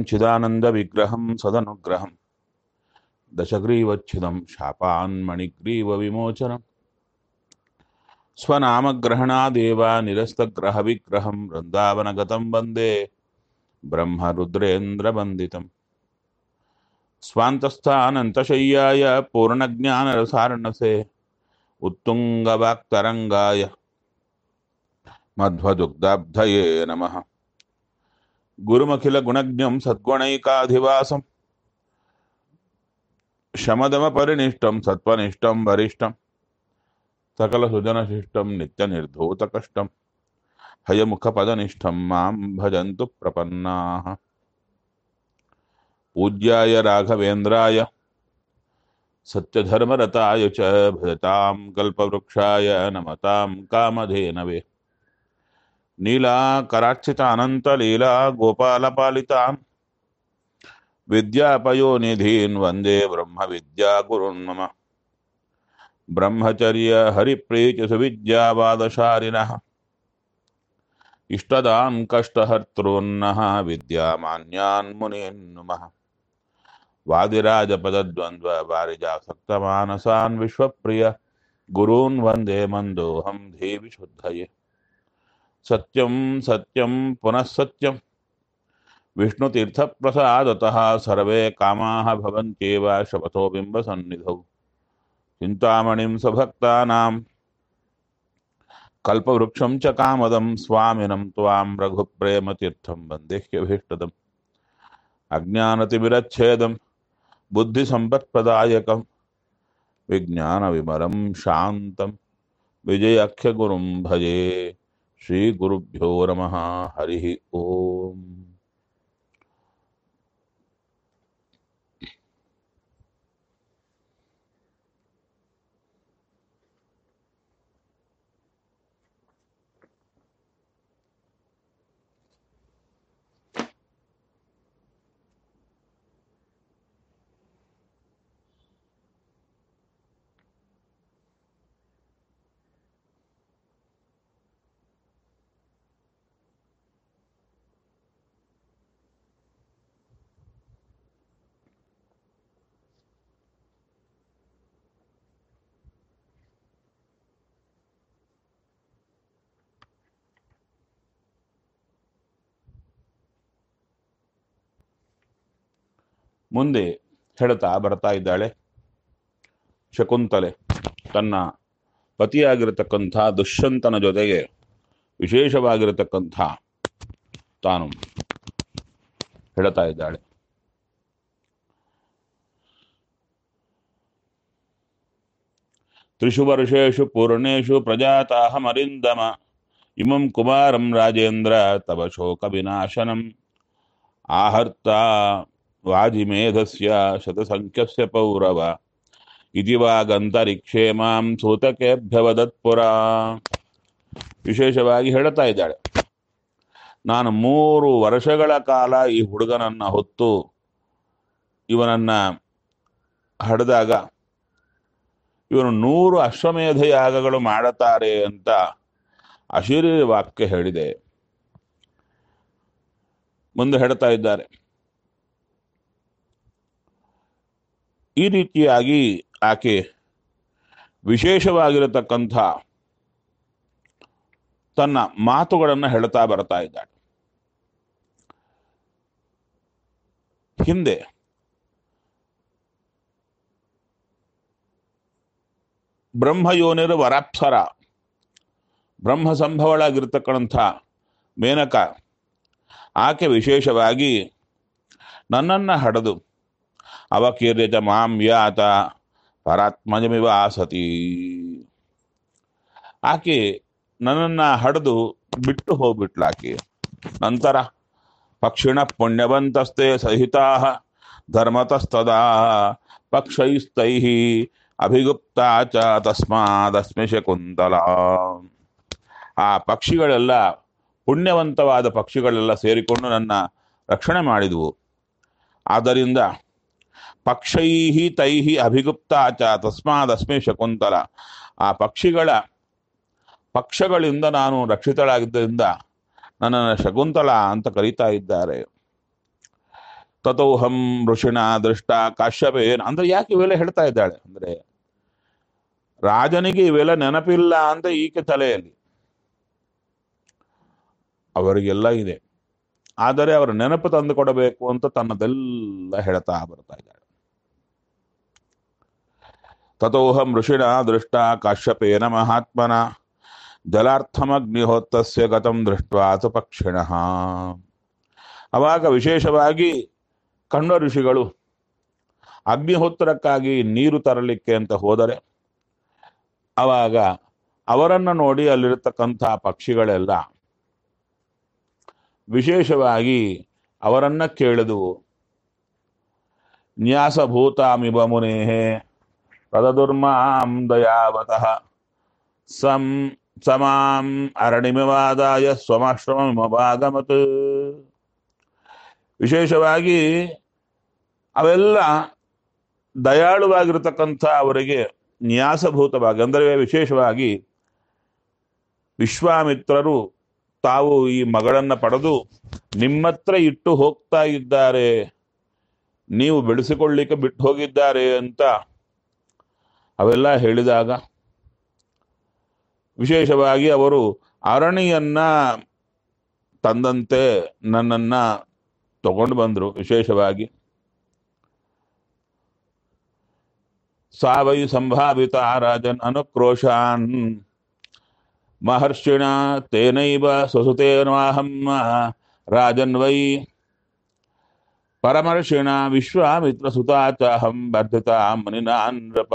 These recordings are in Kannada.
चिदानन्दविग्रहं सदनुग्रहं दशग्रीवच्छिदं शापान्मणिग्रीवविमोचनं स्वनामग्रहणादेव निरस्तग्रहविग्रहं वृन्दावनगतं वन्दे ब्रह्मरुद्रेन्द्रवन्दितम् स्वान्तस्थानन्तशय्याय पूर्णज्ञानरसार्णसे उत्तुङ्गवाक्तरङ्गाय मध्वदुग्धाब्धये नमः गुरुमखिलगुणज्ञं सद्गुणैकाधिवासं शमदमपरिनिष्टं सत्त्वनिष्ठं वरिष्ठं सकलसुजनशिष्टं नित्यनिर्धूतकष्टं हयमुखपदनिष्ठं मां भजन्तु प्रपन्नाः पूज्याय राघवेन्द्राय सत्यधर्मरताय च भजतां कल्पवृक्षाय नमतां कामधेनवे नीलाकरार्चितानन्तलीला गोपालपालितान् विद्यापयोनिधीन् वन्दे ब्रह्मविद्यागुरुन् मम ब्रह्मचर्यहरिप्रीतिसुविद्यावादशारिणः इष्टदान् कष्टहर्तॄन्नः विद्यामान्यान् मुनीन् नुमः वादिराजपदद्वन्द्ववारिजासक्तमानसान् विश्वप्रिय गुरून् वन्दे मन्दोऽहं देवि शुद्धये सत्यं सत्यं पुनः सत्यं विष्णुतीर्थप्रसादतः सर्वे कामाः भवन्त्येव शपथो बिम्बसन्निधौ चिन्तामणिं स्वभक्तानां कल्पवृक्षं च कामदं स्वामिनं त्वां रघुप्रेमतीर्थं वन्देह्यभीष्टदम् अज्ञानतिमिरच्छेदं बुद्धिसम्पत्प्रदायकं विज्ञानविमलं शान्तं विजयाख्यगुरुं भजे श्रीगुरुभ्यो नमः हरिः ओम् ಮುಂದೆ ಹೇಳ್ತಾ ಬರ್ತಾ ಇದ್ದಾಳೆ ಶಕುಂತಲೆ ತನ್ನ ಪತಿಯಾಗಿರತಕ್ಕಂಥ ದುಷ್ಯಂತನ ಜೊತೆಗೆ ವಿಶೇಷವಾಗಿರತಕ್ಕಂಥ ತಾನು ಹೇಳ್ತಾ ಇದ್ದಾಳೆ ತ್ರಿಷು ವರ್ಷೇಷು ಪೂರ್ಣೇಶು ಪ್ರಜಾತಾಹಮರಿಂದಮ ಇಮಂ ಕುಮಾರಂ ರಾಜೇಂದ್ರ ತವ ಶೋಕ ವಿನಾಶನಂ ಆಹರ್ತ ವಾಜಿಮೇಧಸ್ಯ ಶತಸಂಖ್ಯಸ್ಯ ಪೌರವ ಇತಿ ವಾಗಂತರಿಕ್ಷೇ ಮಾಂ ಸೂತಕೇಭ್ಯವದತ್ಪುರ ವಿಶೇಷವಾಗಿ ಹೇಳ್ತಾ ಇದ್ದಾಳೆ ನಾನು ಮೂರು ವರ್ಷಗಳ ಕಾಲ ಈ ಹುಡುಗನನ್ನ ಹೊತ್ತು ಇವನನ್ನ ಹಡೆದಾಗ ಇವನು ನೂರು ಅಶ್ವಮೇಧ ಯಾಗಗಳು ಮಾಡುತ್ತಾರೆ ಅಂತ ಅಶೀರಿ ವಾಕ್ಯ ಹೇಳಿದೆ ಮುಂದೆ ಹೇಳ್ತಾ ಇದ್ದಾರೆ ಈ ರೀತಿಯಾಗಿ ಆಕೆ ವಿಶೇಷವಾಗಿರತಕ್ಕಂಥ ತನ್ನ ಮಾತುಗಳನ್ನು ಹೇಳ್ತಾ ಬರ್ತಾ ಇದ್ದಾಳೆ ಹಿಂದೆ ಬ್ರಹ್ಮಯೋನಿರ ವರಾಪ್ಸರ ಬ್ರಹ್ಮ ಸಂಭವಳಾಗಿರ್ತಕ್ಕಂಥ ಮೇನಕ ಆಕೆ ವಿಶೇಷವಾಗಿ ನನ್ನನ್ನು ಹಡೆದು ಅವಕೀರ್ಯತ ಮಾಂ ಯಾತ ಪರಾತ್ಮಜಮಿವ ಆಸತಿ ಆಕೆ ನನ್ನನ್ನು ಹಡೆದು ಬಿಟ್ಟು ಹೋಗ್ಬಿಟ್ಲು ಆಕೆ ನಂತರ ಪಕ್ಷಿಣ ಪುಣ್ಯವಂತಸ್ತೆ ಸಹಿತಾ ಧರ್ಮತಸ್ತದಾ ಪಕ್ಷೈಸ್ತೈ ಅಭಿಗುಪ್ತಾ ಚ ತಸ್ಮಾದಸ್ಮಿ ಶಕುಂತಲ ಆ ಪಕ್ಷಿಗಳೆಲ್ಲ ಪುಣ್ಯವಂತವಾದ ಪಕ್ಷಿಗಳೆಲ್ಲ ಸೇರಿಕೊಂಡು ನನ್ನ ರಕ್ಷಣೆ ಮಾಡಿದವು ಆದ್ದರಿಂದ ಪಕ್ಷೈಹಿ ತೈಹಿ ಅಭಿಗುಪ್ತ ಚ ತಸ್ಮಾದಸ್ಮಿ ಶಕುಂತಲ ಆ ಪಕ್ಷಿಗಳ ಪಕ್ಷಗಳಿಂದ ನಾನು ರಕ್ಷಿತಳಾಗಿದ್ದರಿಂದ ನನ್ನನ್ನು ಶಕುಂತಲ ಅಂತ ಕರೀತಾ ಇದ್ದಾರೆ ತಥೋಹಂ ಋಷಿಣ ದೃಷ್ಟ ಕಾಶ್ಯಪೇನ ಅಂದ್ರೆ ಯಾಕೆ ಇವೆಲ್ಲ ಹೇಳ್ತಾ ಇದ್ದಾಳೆ ಅಂದ್ರೆ ರಾಜನಿಗೆ ಇವೆಲ್ಲ ನೆನಪಿಲ್ಲ ಅಂತ ಈಕೆ ತಲೆಯಲ್ಲಿ ಅವರಿಗೆಲ್ಲ ಇದೆ ಆದರೆ ಅವರ ನೆನಪು ತಂದು ಕೊಡಬೇಕು ಅಂತ ತನ್ನದೆಲ್ಲ ಹೇಳ್ತಾ ಬರ್ತಾ ಇದ್ದಾಳೆ ತಥೋಹಂ ಋಷಿಣ ದೃಷ್ಟ ಕಾಶ್ಯಪೇನ ಮಹಾತ್ಮನ ಜಲಾರ್ಥಮಗ್ನಿಹೋತ್ತಸ್ಯ ಗತಂ ದೃಷ್ಟ್ವಾತು ಪಕ್ಷಿಣ ಅವಾಗ ವಿಶೇಷವಾಗಿ ಕಣ್ವ ಋಷಿಗಳು ಅಗ್ನಿಹೋತ್ರಕ್ಕಾಗಿ ನೀರು ತರಲಿಕ್ಕೆ ಅಂತ ಹೋದರೆ ಅವಾಗ ಅವರನ್ನು ನೋಡಿ ಅಲ್ಲಿರತಕ್ಕಂಥ ಪಕ್ಷಿಗಳೆಲ್ಲ ವಿಶೇಷವಾಗಿ ಅವರನ್ನ ಕೇಳಿದುವು ನ್ಯಾಸಭೂತಾಮಿಬ ಮುನೇಹೇ ತದದುರ್ಮಾಂ ದಯಾವತಃ ಸಂ ಸಮಾಂ ಅರಣಿಮವಾದಾಯ ಸ್ವಮಾಶ್ರಮಮವಾಗಮತ್ ವಿಶೇಷವಾಗಿ ಅವೆಲ್ಲ ದಯಾಳುವಾಗಿರತಕ್ಕಂಥ ಅವರಿಗೆ ನ್ಯಾಸಭೂತವಾಗಿ ಅಂದರೆ ವಿಶೇಷವಾಗಿ ವಿಶ್ವಾಮಿತ್ರರು ತಾವು ಈ ಮಗಳನ್ನ ಪಡೆದು ನಿಮ್ಮತ್ರ ಇಟ್ಟು ಹೋಗ್ತಾ ಇದ್ದಾರೆ ನೀವು ಬೆಳೆಸಿಕೊಳ್ಳಿಕ್ಕೆ ಬಿಟ್ಟು ಹೋಗಿದ್ದಾರೆ ಅಂತ ಅವೆಲ್ಲ ಹೇಳಿದಾಗ ವಿಶೇಷವಾಗಿ ಅವರು ಅರಣಿಯನ್ನ ತಂದಂತೆ ನನ್ನನ್ನ ತಗೊಂಡು ಬಂದ್ರು ವಿಶೇಷವಾಗಿ ಸಾವೈ ಸಂಭಾವಿತ ರಾಜನ್ ಅನುಕ್ರೋಶಾನ್ ಮಹರ್ಷಿಣ ತೇನೈವ ಸ್ವಸುತೇನಾಹಂ ರಾಜನ್ ವೈ ಪರಮರ್ಷಿಣ ವಿಶ್ವಾಮಿತ್ರ ಸುತಾಚಾಹಂ ವರ್ಧಿತ ಮನಿನಾ ನೃಪ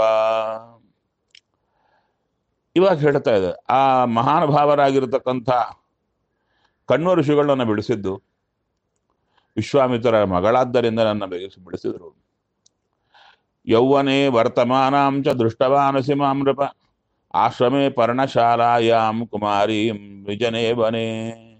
ಇವಾಗ ಹೇಳ್ತಾ ಇದೆ ಆ ಮಹಾನುಭಾವರಾಗಿರತಕ್ಕಂಥ ಕಣ್ವ ಋಷಿಗಳನ್ನ ಬೆಳೆಸಿದ್ದು ವಿಶ್ವಾಮಿತ್ರರ ಮಗಳಾದ್ದರಿಂದ ನನ್ನ ಬೆಳೆಸಿ ಬೆಳೆಸಿದರು ಯೌವನೇ ವರ್ತಮಾನಾಂ ಚ ದೃಷ್ಟವಾನಸಿ ಮಾಂ ನೃಪ ಆಶ್ರಮೇ ಪರ್ಣಶಾಲಾಯಾಂ ಕುಮಾರೀಂ ವಿಜನೇ ವನೇ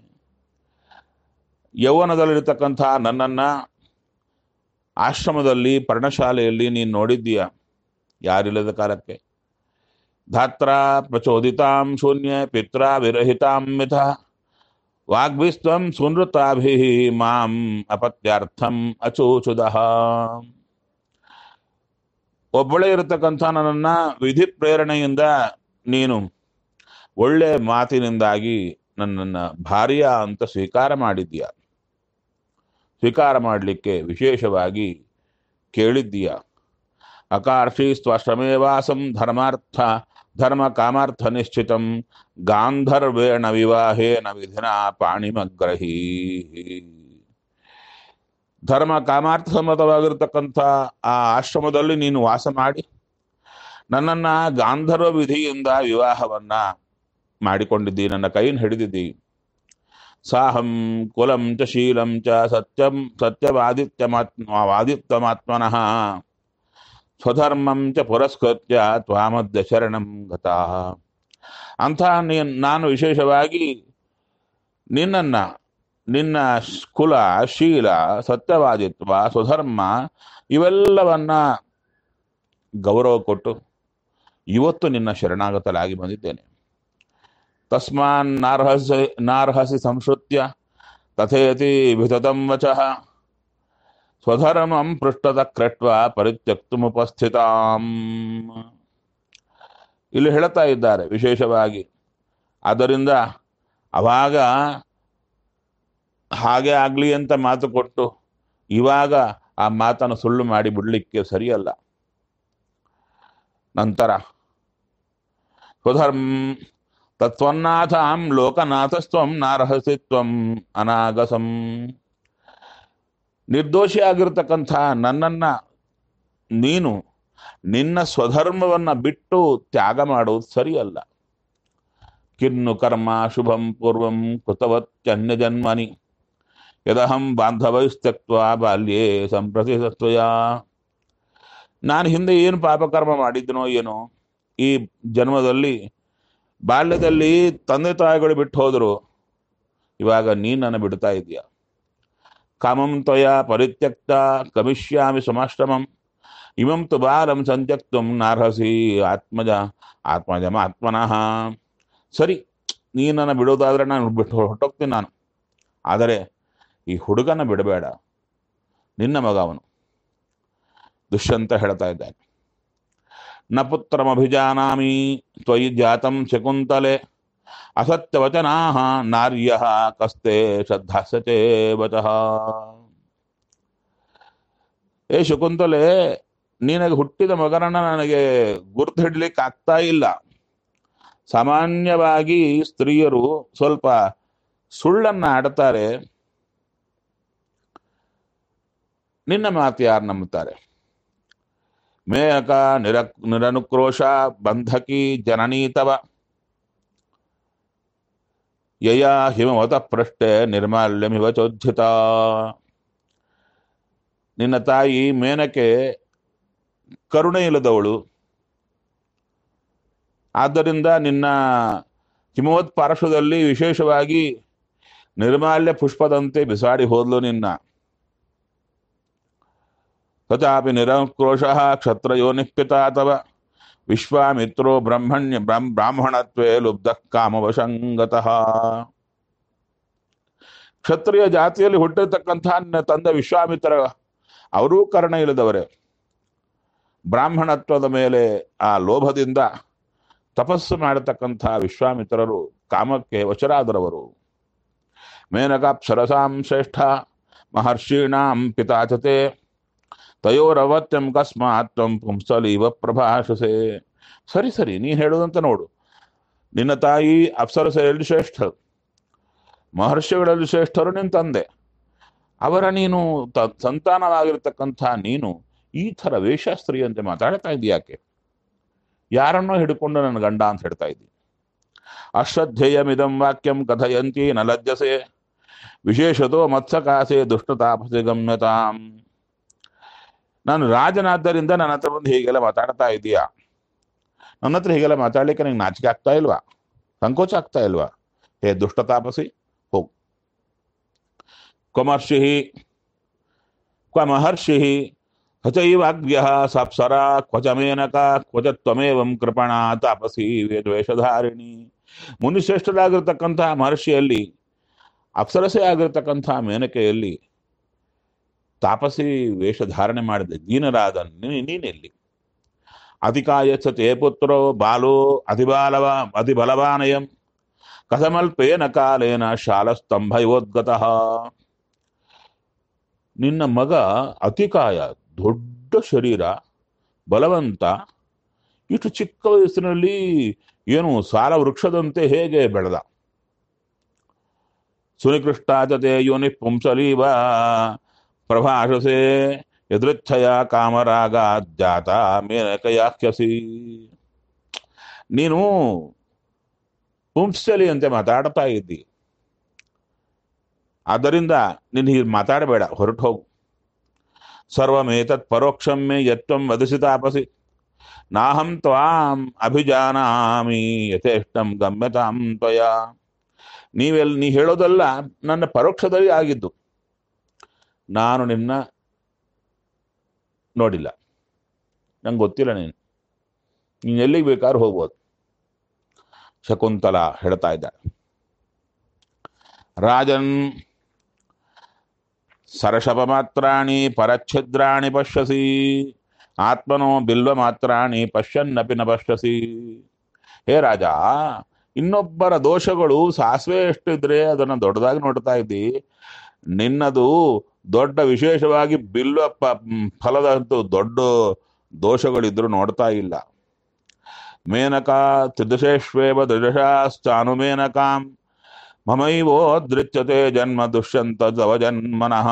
ಯೌವನದಲ್ಲಿರ್ತಕ್ಕಂಥ ನನ್ನನ್ನ ಆಶ್ರಮದಲ್ಲಿ ಪರ್ಣಶಾಲೆಯಲ್ಲಿ ನೀನು ನೋಡಿದ್ದೀಯ ಯಾರಿಲ್ಲದ ಕಾಲಕ್ಕೆ ಧಾತ್ರ ಪ್ರಚೋದಿತಾಂ ಶೂನ್ಯ ಪಿತ್ರ ವಿರಹಿತಾಂ ಮಿಥ ವಾಗ್ಭಿಸ್ತ್ವಂ ಸುನೃತಾಭಿ ಮಾಂ ಅಪತ್ಯಾರ್ಥಂ ಅಚೂಚುದಃ ಒಬ್ಬಳೇ ಇರತಕ್ಕಂಥ ನನ್ನನ್ನ ವಿಧಿ ಪ್ರೇರಣೆಯಿಂದ ನೀನು ಒಳ್ಳೆ ಮಾತಿನಿಂದಾಗಿ ನನ್ನನ್ನ ಭಾರ್ಯ ಅಂತ ಸ್ವೀಕಾರ ಮಾಡಿದ್ದೀಯ ಸ್ವೀಕಾರ ಮಾಡಲಿಕ್ಕೆ ವಿಶೇಷವಾಗಿ ಕೇಳಿದ್ದೀಯ ಅಕಾರ್ಷಿ ಸ್ವಶ್ರಮೇ ವಾಸಂ ಧರ್ಮಾರ್ಥ ಧರ್ಮ ಕಾಮಾರ್ಥ ನಿಶ್ಚಿತಂ ಗಾಂಧರ್ವೇಣ ವಿವಾಹೇನ ವಿಧಿನ ಪಾಣಿಮಗ್ರಹೀ ಧರ್ಮ ಕಾಮಾರ್ಥ ಸಮ್ಮತವಾಗಿರ್ತಕ್ಕಂಥ ಆ ಆಶ್ರಮದಲ್ಲಿ ನೀನು ವಾಸ ಮಾಡಿ ನನ್ನನ್ನ ಗಾಂಧರ್ವ ವಿಧಿಯಿಂದ ವಿವಾಹವನ್ನ ಮಾಡಿಕೊಂಡಿದ್ದಿ ನನ್ನ ಕೈಯನ್ನು ಹಿಡಿದಿದ್ದಿ ಸಾಹಂ ಕುಲಂ ಚ ಶೀಲಂ ಚ ಸತ್ಯಂ ಸತ್ಯವಾದಿತ್ಯಮಾತ್ಮ ವಾದಿತ್ವಮಾತ್ಮನಃ ಸ್ವಧರ್ಮಂ ಚ ಪುರಸ್ಕೃತ್ಯ ತ್ವಾಮದ್ಯ ಶರಣಂ ಗತ ಅಂಥ ನೀನ್ ನಾನು ವಿಶೇಷವಾಗಿ ನಿನ್ನನ್ನ ನಿನ್ನ ಶ್- ಕುಲ ಶೀಲ ಸತ್ಯವಾದಿತ್ವ ಸ್ವಧರ್ಮ ಇವೆಲ್ಲವನ್ನ ಗೌರವ ಕೊಟ್ಟು ಇವತ್ತು ನಿನ್ನ ಶರಣಾಗತಲಾಗಿ ಬಂದಿದ್ದೇನೆ ತಸ್ಮಾನ್ ನಾರ್ಹಸಿ ನಾರ್ಹಸಿ ಸಂಶ್ರುತ್ಯ ತಥೇತಿ ವಿತತಂ ವಚಃ ಸ್ವಧರ್ಮಂ ಪೃಷ್ಠದ ಕ್ರಟ್ವ ಪರಿತ್ಯಕ್ತುಮುಪಸ್ಥಿತಾಂ ಇಲ್ಲಿ ಹೇಳ್ತಾ ಇದ್ದಾರೆ ವಿಶೇಷವಾಗಿ ಆದ್ದರಿಂದ ಅವಾಗ ಹಾಗೆ ಆಗ್ಲಿ ಅಂತ ಮಾತು ಕೊಟ್ಟು ಇವಾಗ ಆ ಮಾತನ್ನು ಸುಳ್ಳು ಮಾಡಿ ಬಿಡ್ಲಿಕ್ಕೆ ಸರಿಯಲ್ಲ ನಂತರ ಸ್ವಧರ್ಮ ತತ್ವನ್ನಾಥಾಂ ಲೋಕನಾಥಸ್ತ್ವಂ ನಾರ್ಹಸಿತ್ವಂ ಅನಾಗಸಂ ನಿರ್ದೋಷಿಯಾಗಿರ್ತಕ್ಕಂಥ ನನ್ನನ್ನ ನೀನು ನಿನ್ನ ಸ್ವಧರ್ಮವನ್ನ ಬಿಟ್ಟು ತ್ಯಾಗ ಮಾಡುವುದು ಸರಿಯಲ್ಲ ಕಿನ್ನು ಕರ್ಮ ಶುಭಂ ಪೂರ್ವಂ ಕೃತವತ್ಯನ್ಯ ಜನ್ಮನಿ ಯದಹಂ ಬಾಂಧವೈಸ್ತಕ್ವ ಬಾಲ್ಯೇ ಸಂಪ್ರತಿ ಸತ್ವಯ ನಾನು ಹಿಂದೆ ಏನು ಪಾಪಕರ್ಮ ಮಾಡಿದ್ದನೋ ಏನೋ ಈ ಜನ್ಮದಲ್ಲಿ ಬಾಲ್ಯದಲ್ಲಿ ತಂದೆ ತಾಯಿಗಳು ಬಿಟ್ಟು ಹೋದರು ಇವಾಗ ನೀನು ನನ್ನ ಬಿಡ್ತಾ ಇದೀಯ ಕಾಮಂ ತ್ವಯ ಪರಿತ್ಯಕ್ತ ಗಮಿಷ್ಯಾಮಿ ಸಮಾಶ್ರಮಂ ಇಮಂ ತು ಬಾಲಂ ಸಂತ್ಯಕ್ತುಂ ನಾರ್ಹಸಿ ಆತ್ಮಜ ಆತ್ಮಜಮ ಆತ್ಮನಃ ಸರಿ ನೀನನ್ನು ಬಿಡೋದಾದ್ರೆ ನಾನು ಬಿಟ್ಟು ಹೊರಟೋಗ್ತೀನಿ ನಾನು ಆದರೆ ಈ ಹುಡುಗನ ಬಿಡಬೇಡ ನಿನ್ನ ಮಗ ಅವನು ದುಷ್ಯಂತ ಹೇಳ್ತಾ ಇದ್ದಾನೆ ನ ಪುತ್ರಮಭಿಜಾನಾಮಿ ತ್ವಯಿ ಜಾತಂ ಶಕುಂತಲೆ ಅಸತ್ಯವಚನಾ ನಾರ್ಯ ಕಸ್ತೆ ಶ್ರದ್ಧಾಸ್ಯತೆ ವಚಃ ಏ ಶಕುಂತಲೆ ನಿನಗೆ ಹುಟ್ಟಿದ ಮಗನನ್ನ ನನಗೆ ಗುರ್ತು ಹಿಡ್ಲಿಕ್ಕೆ ಆಗ್ತಾ ಇಲ್ಲ ಸಾಮಾನ್ಯವಾಗಿ ಸ್ತ್ರೀಯರು ಸ್ವಲ್ಪ ಸುಳ್ಳನ್ನ ಆಡ್ತಾರೆ ನಿನ್ನ ಮಾತು ಯಾರು ನಂಬುತ್ತಾರೆ ಮೇಯಕ ನಿರ ನಿರನುಕ್ರೋಶ ಬಂಧಕಿ ಜನನೀತವ ಯಯ ಹಿಮವತ ಪೃಷ್ಠೆ ನಿರ್ಮಾಲ್ಯಮಿವ ಚೋದ್ಯತ ನಿನ್ನ ತಾಯಿ ಮೇನಕೆ ಕರುಣೆ ಇಲ್ಲದವಳು ಆದ್ದರಿಂದ ನಿನ್ನ ಹಿಮವತ್ ಪಾರ್ಶ್ವದಲ್ಲಿ ವಿಶೇಷವಾಗಿ ನಿರ್ಮಾಲ್ಯ ಪುಷ್ಪದಂತೆ ಬಿಸಾಡಿ ಹೋದ್ಲು ನಿನ್ನ ತಥಾಪಿ ನಿರಂಕ್ರೋಶ ಕ್ಷತ್ರಯೋ ನಿಪ್ಪಿತ ತವ ವಿಶ್ವಾಮಿತ್ರೋ ಬ್ರಹ್ಮಣ್ಯ ಬ್ರಹ್ಮ ಬ್ರಾಹ್ಮಣತ್ವೇ ಲುಬ್ಧ ಕಾಮವಶಂಗತಃ ಕ್ಷತ್ರಿಯ ಜಾತಿಯಲ್ಲಿ ಹುಟ್ಟಿರ್ತಕ್ಕಂಥ ನಿನ್ನ ತಂದೆ ವಿಶ್ವಾಮಿತ್ರ ಅವರೂ ಕರ್ಣ ಇಲ್ಲದವರೇ ಬ್ರಾಹ್ಮಣತ್ವದ ಮೇಲೆ ಆ ಲೋಭದಿಂದ ತಪಸ್ಸು ಮಾಡತಕ್ಕಂಥ ವಿಶ್ವಾಮಿತ್ರರು ಕಾಮಕ್ಕೆ ವಶರಾದರವರು ಮೇನಕಾಪ್ಸರಸಾಂ ಶ್ರೇಷ್ಠ ಮಹರ್ಷೀಣಾಂ ಪಿತಾಚತೆ ತಯೋರವತ್ಯಂ ಕಸ್ಮಾತ್ ತ್ವಂ ಪುಂಸಲೀವ ಪ್ರಭಾಷಸೆ ಸರಿ ಸರಿ ನೀ ಹೇಳುದಂತ ನೋಡು ನಿನ್ನ ತಾಯಿ ಅಪ್ಸರಸೆಯಲ್ಲಿ ಶ್ರೇಷ್ಠರು ಮಹರ್ಷಿಗಳಲ್ಲಿ ಶ್ರೇಷ್ಠರು ನಿನ್ನ ತಂದೆ ಅವರ ನೀನು ತ ಸಂತಾನವಾಗಿರ್ತಕ್ಕಂಥ ನೀನು ಈ ಥರ ವೇಷಾಸ್ತ್ರೀಯಂತೆ ಮಾತಾಡ್ತಾ ಇದ್ದೀಯಾಕೆ ಯಾರನ್ನೋ ಹಿಡ್ಕೊಂಡು ನನ್ನ ಗಂಡ ಅಂತ ಹೇಳ್ತಾ ಇದ್ದಿ ಅಶ್ರದ್ಧೇಯಮಿದಂ ವಾಕ್ಯಂ ಕಥಯಂತಿ ನ ಲಜ್ಜಸೆ ವಿಶೇಷತೋ ಮತ್ಸಕಾಸೆ ದುಷ್ಟತಾಪಸೆ ಗಮ್ಯತಾಂ ನಾನು ರಾಜನಾದ್ದರಿಂದ ನನ್ನ ಹತ್ರ ಬಂದು ಹೀಗೆಲ್ಲ ಮಾತಾಡ್ತಾ ಇದೀಯಾ ನನ್ನ ಹತ್ರ ಹೀಗೆಲ್ಲ ಮಾತಾಡ್ಲಿಕ್ಕೆ ನಿಂಗೆ ನಾಚಿಕೆ ಆಗ್ತಾ ಇಲ್ವಾ ಸಂಕೋಚ ಆಗ್ತಾ ಇಲ್ವಾ ಹೇ ದುಷ್ಟ ತಾಪಸಿ ಹೋಗು ಕ್ವಮರ್ಷಿ ಕ್ವ ಮಹರ್ಷಿ ಹಚೈವಾಗ್ಯ ಸಪ್ಸರ ಕ್ವಚ ಮೇನಕ ಕ್ವಚ ತ್ವಮೇವಂ ಕೃಪಣ ತಾಪಸಿ ವೇಷಧಾರಿಣಿ ಮುನಿಶ್ರೇಷ್ಠರಾಗಿರ್ತಕ್ಕಂತಹ ಮಹರ್ಷಿಯಲ್ಲಿ ಅಪ್ಸರಸೆ ಆಗಿರ್ತಕ್ಕಂಥ ಮೇನಕೆಯಲ್ಲಿ ತಾಪಸಿ ವೇಷಧಾರಣೆ ಮಾಡಿದೆ ದೀನರಾದ ನೀ- ನೀನೆಲ್ಲಿ ಅಧಿಕಾಯಚ್ಚ ತೇ ಪುತ್ರೋ ಬಾಲೋ ಅತಿಬಾಲವ ಅತಿಬಲವಾನಯಂ ಕಥಮಲ್ಪೇನ ಕಾಲೇನ ಶಾಲಸ್ತಂಭಯೋದ್ಗತಃ ನಿನ್ನ ಮಗ ಅತಿಕಾಯ ದೊಡ್ಡ ಶರೀರ ಬಲವಂತ ಇಷ್ಟು ಚಿಕ್ಕ ವಯಸ್ಸಿನಲ್ಲಿ ಏನು ಸಾಲ ವೃಕ್ಷದಂತೆ ಹೇಗೆ ಬೆಳೆದ ಸುನಿಕೃಷ್ಟಾಚತೆ ಯೋನಿ ಪುಂಸಲೀವ ಪ್ರಭಾಷಸೆ ಯದೃಚ್ಛಯ ಕಾಮರಾಗ ಜಾತ ಮೇನಕಯಾಖ್ಯಸಿ ನೀನು ಪುಂಸಲಿ ಅಂತೆ ಮಾತಾಡ್ತಾ ಇದ್ದಿ ಆದ್ದರಿಂದ ನೀನು ಹೀಗೆ ಮಾತಾಡಬೇಡ ಹೊರಟು ಹೋಗು ಸರ್ವಮೇತತ್ ಪರೋಕ್ಷಂ ಮೇ ಯತ್ವಂ ವದಸಿ ತಾಪಸಿ ನಾಹಂ ತ್ವಾಂ ಅಭಿಜಾನಾಮಿ ಯಥೇಷ್ಟಂ ಗಮ್ಯತಾಂ ತ್ವಯ ನೀವೆಲ್ ನೀ ಹೇಳೋದಲ್ಲ ನನ್ನ ಪರೋಕ್ಷದಲ್ಲಿ ಆಗಿದ್ದು ನಾನು ನಿನ್ನ ನೋಡಿಲ್ಲ ನಂಗೆ ಗೊತ್ತಿಲ್ಲ ನೀನು ನೀನು ಎಲ್ಲಿಗೆ ಬೇಕಾದ್ರೂ ಹೋಗ್ಬೋದು ಶಕುಂತಲ ಹೇಳ್ತಾ ಇದ್ದಾಳೆ ರಾಜನ್ ಸರಶಪ ಮಾತ್ರಾಣಿ ಪರಚ್ಛಿದ್ರಾಣಿ ಪಶ್ಯಸಿ ಆತ್ಮನೋ ಬಿಲ್ವ ಮಾತ್ರಾಣಿ ಪಶ್ಯನ್ನಪಿ ನ ಪಶ್ಯಸಿ ಹೇ ರಾಜ ಇನ್ನೊಬ್ಬರ ದೋಷಗಳು ಸಾಸಿವೆ ಎಷ್ಟಿದ್ರೆ ಅದನ್ನ ದೊಡ್ಡದಾಗಿ ನೋಡ್ತಾ ಇದ್ದಿ ನಿನ್ನದು ದೊಡ್ಡ ವಿಶೇಷವಾಗಿ ಬಿಲ್ವ ಪ- ಮ್, ಫಲದಂತೂ ದೊಡ್ಡ ದೋಷಗಳಿದ್ರು ನೋಡ್ತಾ ಇಲ್ಲ ಮೇನಕ ತ್ರಿದಶೇಶ್ವೇವ ದ್ವಿದಶಾಶ್ಚಾನುಮೇನಕಾಂ ಮಮೈವೋದೃಚ್ಯತೆ ಜನ್ಮ ದುಷ್ಯಂತ ತವ ಜನ್ಮನಃ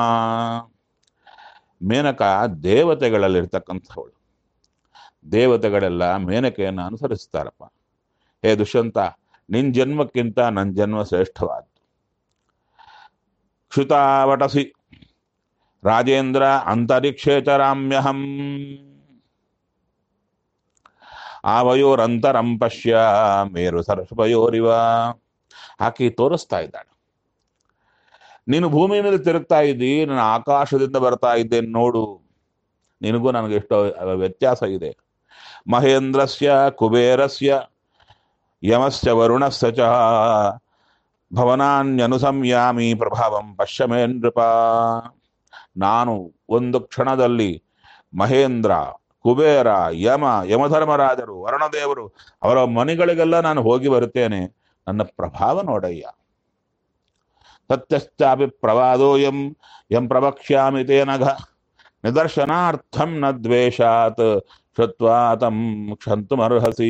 ಮೇನಕ ದೇವತೆಗಳಲ್ಲಿರ್ತಕ್ಕಂಥವಳು ದೇವತೆಗಳೆಲ್ಲ ಮೇನಕೆಯನ್ನು ಅನುಸರಿಸ್ತಾರಪ್ಪ ಹೇ ದುಷ್ಯಂತ ನಿನ್ ಜನ್ಮಕ್ಕಿಂತ ನನ್ನ ಜನ್ಮ ಶ್ರೇಷ್ಠವಾದ್ದು ಕ್ಷುತಾವಟಸಿ ರಾಜೇಂದ್ರ ಅಂತರಿಕ್ಷೇತರಾಮ್ಯಹಂ ಆವಯೋರಂತರಂ ಪಶ್ಯ ಮೇರು ಸರಸ್ವಯೋರಿವ ಆಕೆ ತೋರಿಸ್ತಾ ಇದ್ದಾಳೆ ನೀನು ಭೂಮಿ ಮೇಲೆ ತಿರುಗ್ತಾ ಇದ್ದಿ ನಾನು ಆಕಾಶದಿಂದ ಬರ್ತಾ ಇದ್ದೇನೆ ನೋಡು ನಿನಗೂ ನನಗೆ ಎಷ್ಟೋ ವ್ಯತ್ಯಾಸ ಇದೆ ಮಹೇಂದ್ರಸ್ಯ ಕುಬೇರಸ್ಯ ಯಮಸ್ಯ ವರುಣಸ್ಯ ಚ ಭವನಾನ್ಯನುಸಂಯಾಮಿ ಪ್ರಭಾವಂ ಪಶ್ಯ ಮೇ ನೃಪ ನಾನು ಒಂದು ಕ್ಷಣದಲ್ಲಿ ಮಹೇಂದ್ರ ಕುಬೇರ ಯಮ ಯಮಧರ್ಮರಾಜರು ವರುಣದೇವರು ಅವರ ಮನೆಗಳಿಗೆಲ್ಲ ನಾನು ಹೋಗಿ ಬರುತ್ತೇನೆ ನನ್ನ ಪ್ರಭಾವ ನೋಡಯ್ಯ ಸತ್ಯಶ್ಚಾಪಿ ಪ್ರವಾದೋ ಎಂ ಎಂ ಪ್ರವಕ್ಷ್ಯಾಮಿ ತೇ ನಘ ನಿದರ್ಶನಾರ್ಥಂ ನ ದ್ವೇಷಾತ್ ಶ್ರುತ್ವಾ ತಂ ಕ್ಷಂತುಮರ್ಹಸಿ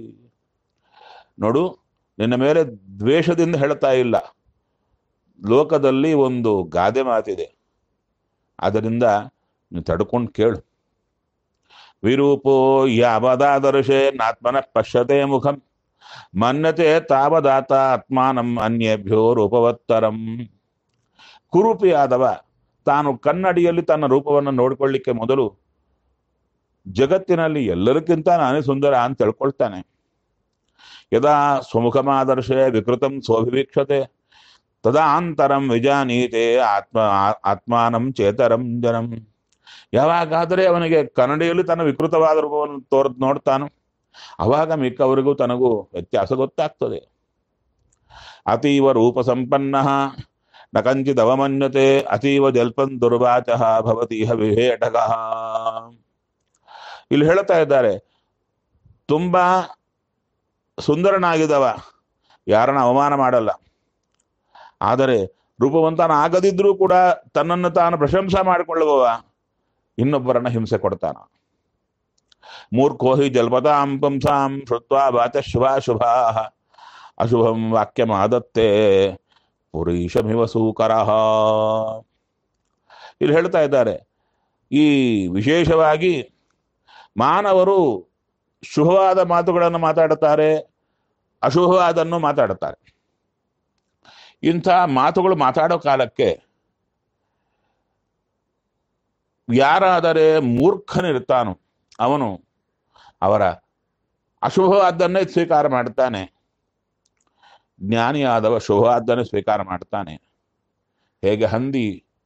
ನೋಡು ನಿನ್ನ ಮೇಲೆ ದ್ವೇಷದಿಂದ ಹೇಳ್ತಾ ಇಲ್ಲ ಲೋಕದಲ್ಲಿ ಒಂದು ಗಾದೆ ಮಾತಿದೆ ಅದರಿಂದ ನೀನು ತಡ್ಕೊಂಡು ಕೇಳು ವಿರೂಪೋ ಯಾವದಾದರ್ಶೇ ನಾತ್ಮನ ಪಶ್ಯತೆ ಮುಖಂ ಮನ್ಯತೆ ತಾವದಾತ ಆತ್ಮಾನಂ ಅನ್ಯೇಭ್ಯೋ ರೂಪವತ್ತರಂ ಕುರೂಪಿಯಾದವ ತಾನು ಕನ್ನಡಿಯಲ್ಲಿ ತನ್ನ ರೂಪವನ್ನು ನೋಡಿಕೊಳ್ಳಿಕ್ಕೆ ಮೊದಲು ಜಗತ್ತಿನಲ್ಲಿ ಎಲ್ಲರಿಗಿಂತ ನಾನೇ ಸುಂದರ ಅಂತ ತಿಳ್ಕೊಳ್ತಾನೆ ಯದಾ ಸ್ವಮುಖಮಾದರ್ಶೆ ವಿಕೃತಂ ಸ್ವಭಿವೀಕ್ಷತೆ ತದಾಂತರಂ ವಿಜಾನೀತೆ ಆತ್ಮ ಆ- ಆತ್ಮಾನಂ ಚೇತರಂ ಜನಂ ಯಾವಾಗಾದರೆ ಅವನಿಗೆ ಕನ್ನಡಿಯಲ್ಲಿ ತನ್ನ ವಿಕೃತವಾದ ರೂಪವನ್ನು ತೋರ್ ನೋಡ್ತಾನೋ ಅವಾಗ ಮಿಕ್ಕವರಿಗೂ ತನಗೂ ವ್ಯತ್ಯಾಸ ಗೊತ್ತಾಗ್ತದೆ ಅತೀವ ರೂಪ ಸಂಪನ್ನ ನ ಕಂಚಿತ್ ಅವಮನ್ಯತೆ ಅತೀವ ಜಲ್ಪನ್ ದುರ್ವಾಚ ಭವತೀಹ ವಿಭೇಟಕ ಇಲ್ಲಿ ಹೇಳ್ತಾ ಇದ್ದಾರೆ ತುಂಬಾ ಸುಂದರನಾಗಿದ್ದವ ಯಾರನ್ನ ಅವಮಾನ ಮಾಡಲ್ಲ ಆದರೆ ರೂಪವಂತನ ಆಗದಿದ್ರೂ ಕೂಡ ತನ್ನನ್ನು ತಾನು ಪ್ರಶಂಸೆ ಮಾಡಿಕೊಳ್ಳುವವ ಇನ್ನೊಬ್ಬರನ್ನ ಹಿಂಸೆ ಕೊಡ್ತಾನ ಮೂರ್ಖೋ ಹಿ ಜಲ್ಪತಾಂ ಪುಂಸಾಂ ಶ್ರುತ್ವಾ ವಾಚ ಶುಭಾಶುಭಾ ಅಶುಭಂ ವಾಕ್ಯಮಾದತ್ತೆ ಪುರೀಶಮಿವ ಸೂಕರಃ ಇಲ್ಲಿ ಹೇಳ್ತಾ ಇದ್ದಾರೆ ಈ ವಿಶೇಷವಾಗಿ ಮಾನವರು ಶುಭವಾದ ಮಾತುಗಳನ್ನು ಮಾತಾಡುತ್ತಾರೆ ಅಶುಭವಾದನ್ನು ಮಾತಾಡುತ್ತಾರೆ ಇಂಥ ಮಾತುಗಳು ಮಾತಾಡೋ ಕಾಲಕ್ಕೆ ಯಾರಾದರೆ ಮೂರ್ಖನಿರ್ತಾನೋ ಅವನು ಅವರ ಅಶುಭವಾದ್ದನ್ನೇ ಸ್ವೀಕಾರ ಮಾಡ್ತಾನೆ ಜ್ಞಾನಿಯಾದವ ಶುಭವಾದ್ದನ್ನೇ ಸ್ವೀಕಾರ ಮಾಡ್ತಾನೆ ಹೇಗೆ ಹಂದಿ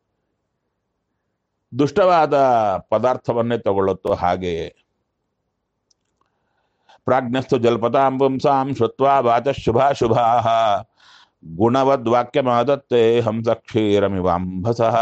ದುಷ್ಟವಾದ ಪದಾರ್ಥವನ್ನೇ ತಗೊಳ್ಳುತ್ತೋ ಹಾಗೆಯೇ ಪ್ರಾಜ್ಞಸ್ತು ಜಲ್ಪತಾಂ ಪುಂಸಾಂ ಶ್ರುತ್ವಾ ವಾಚ ಶುಭಾಶುಭಾ ಗುಣವದ್ವಾಕ್ಯಮಾದತ್ತೆ ಹಂಸ ಕ್ಷೀರಮಿವಾಂಭಸಃ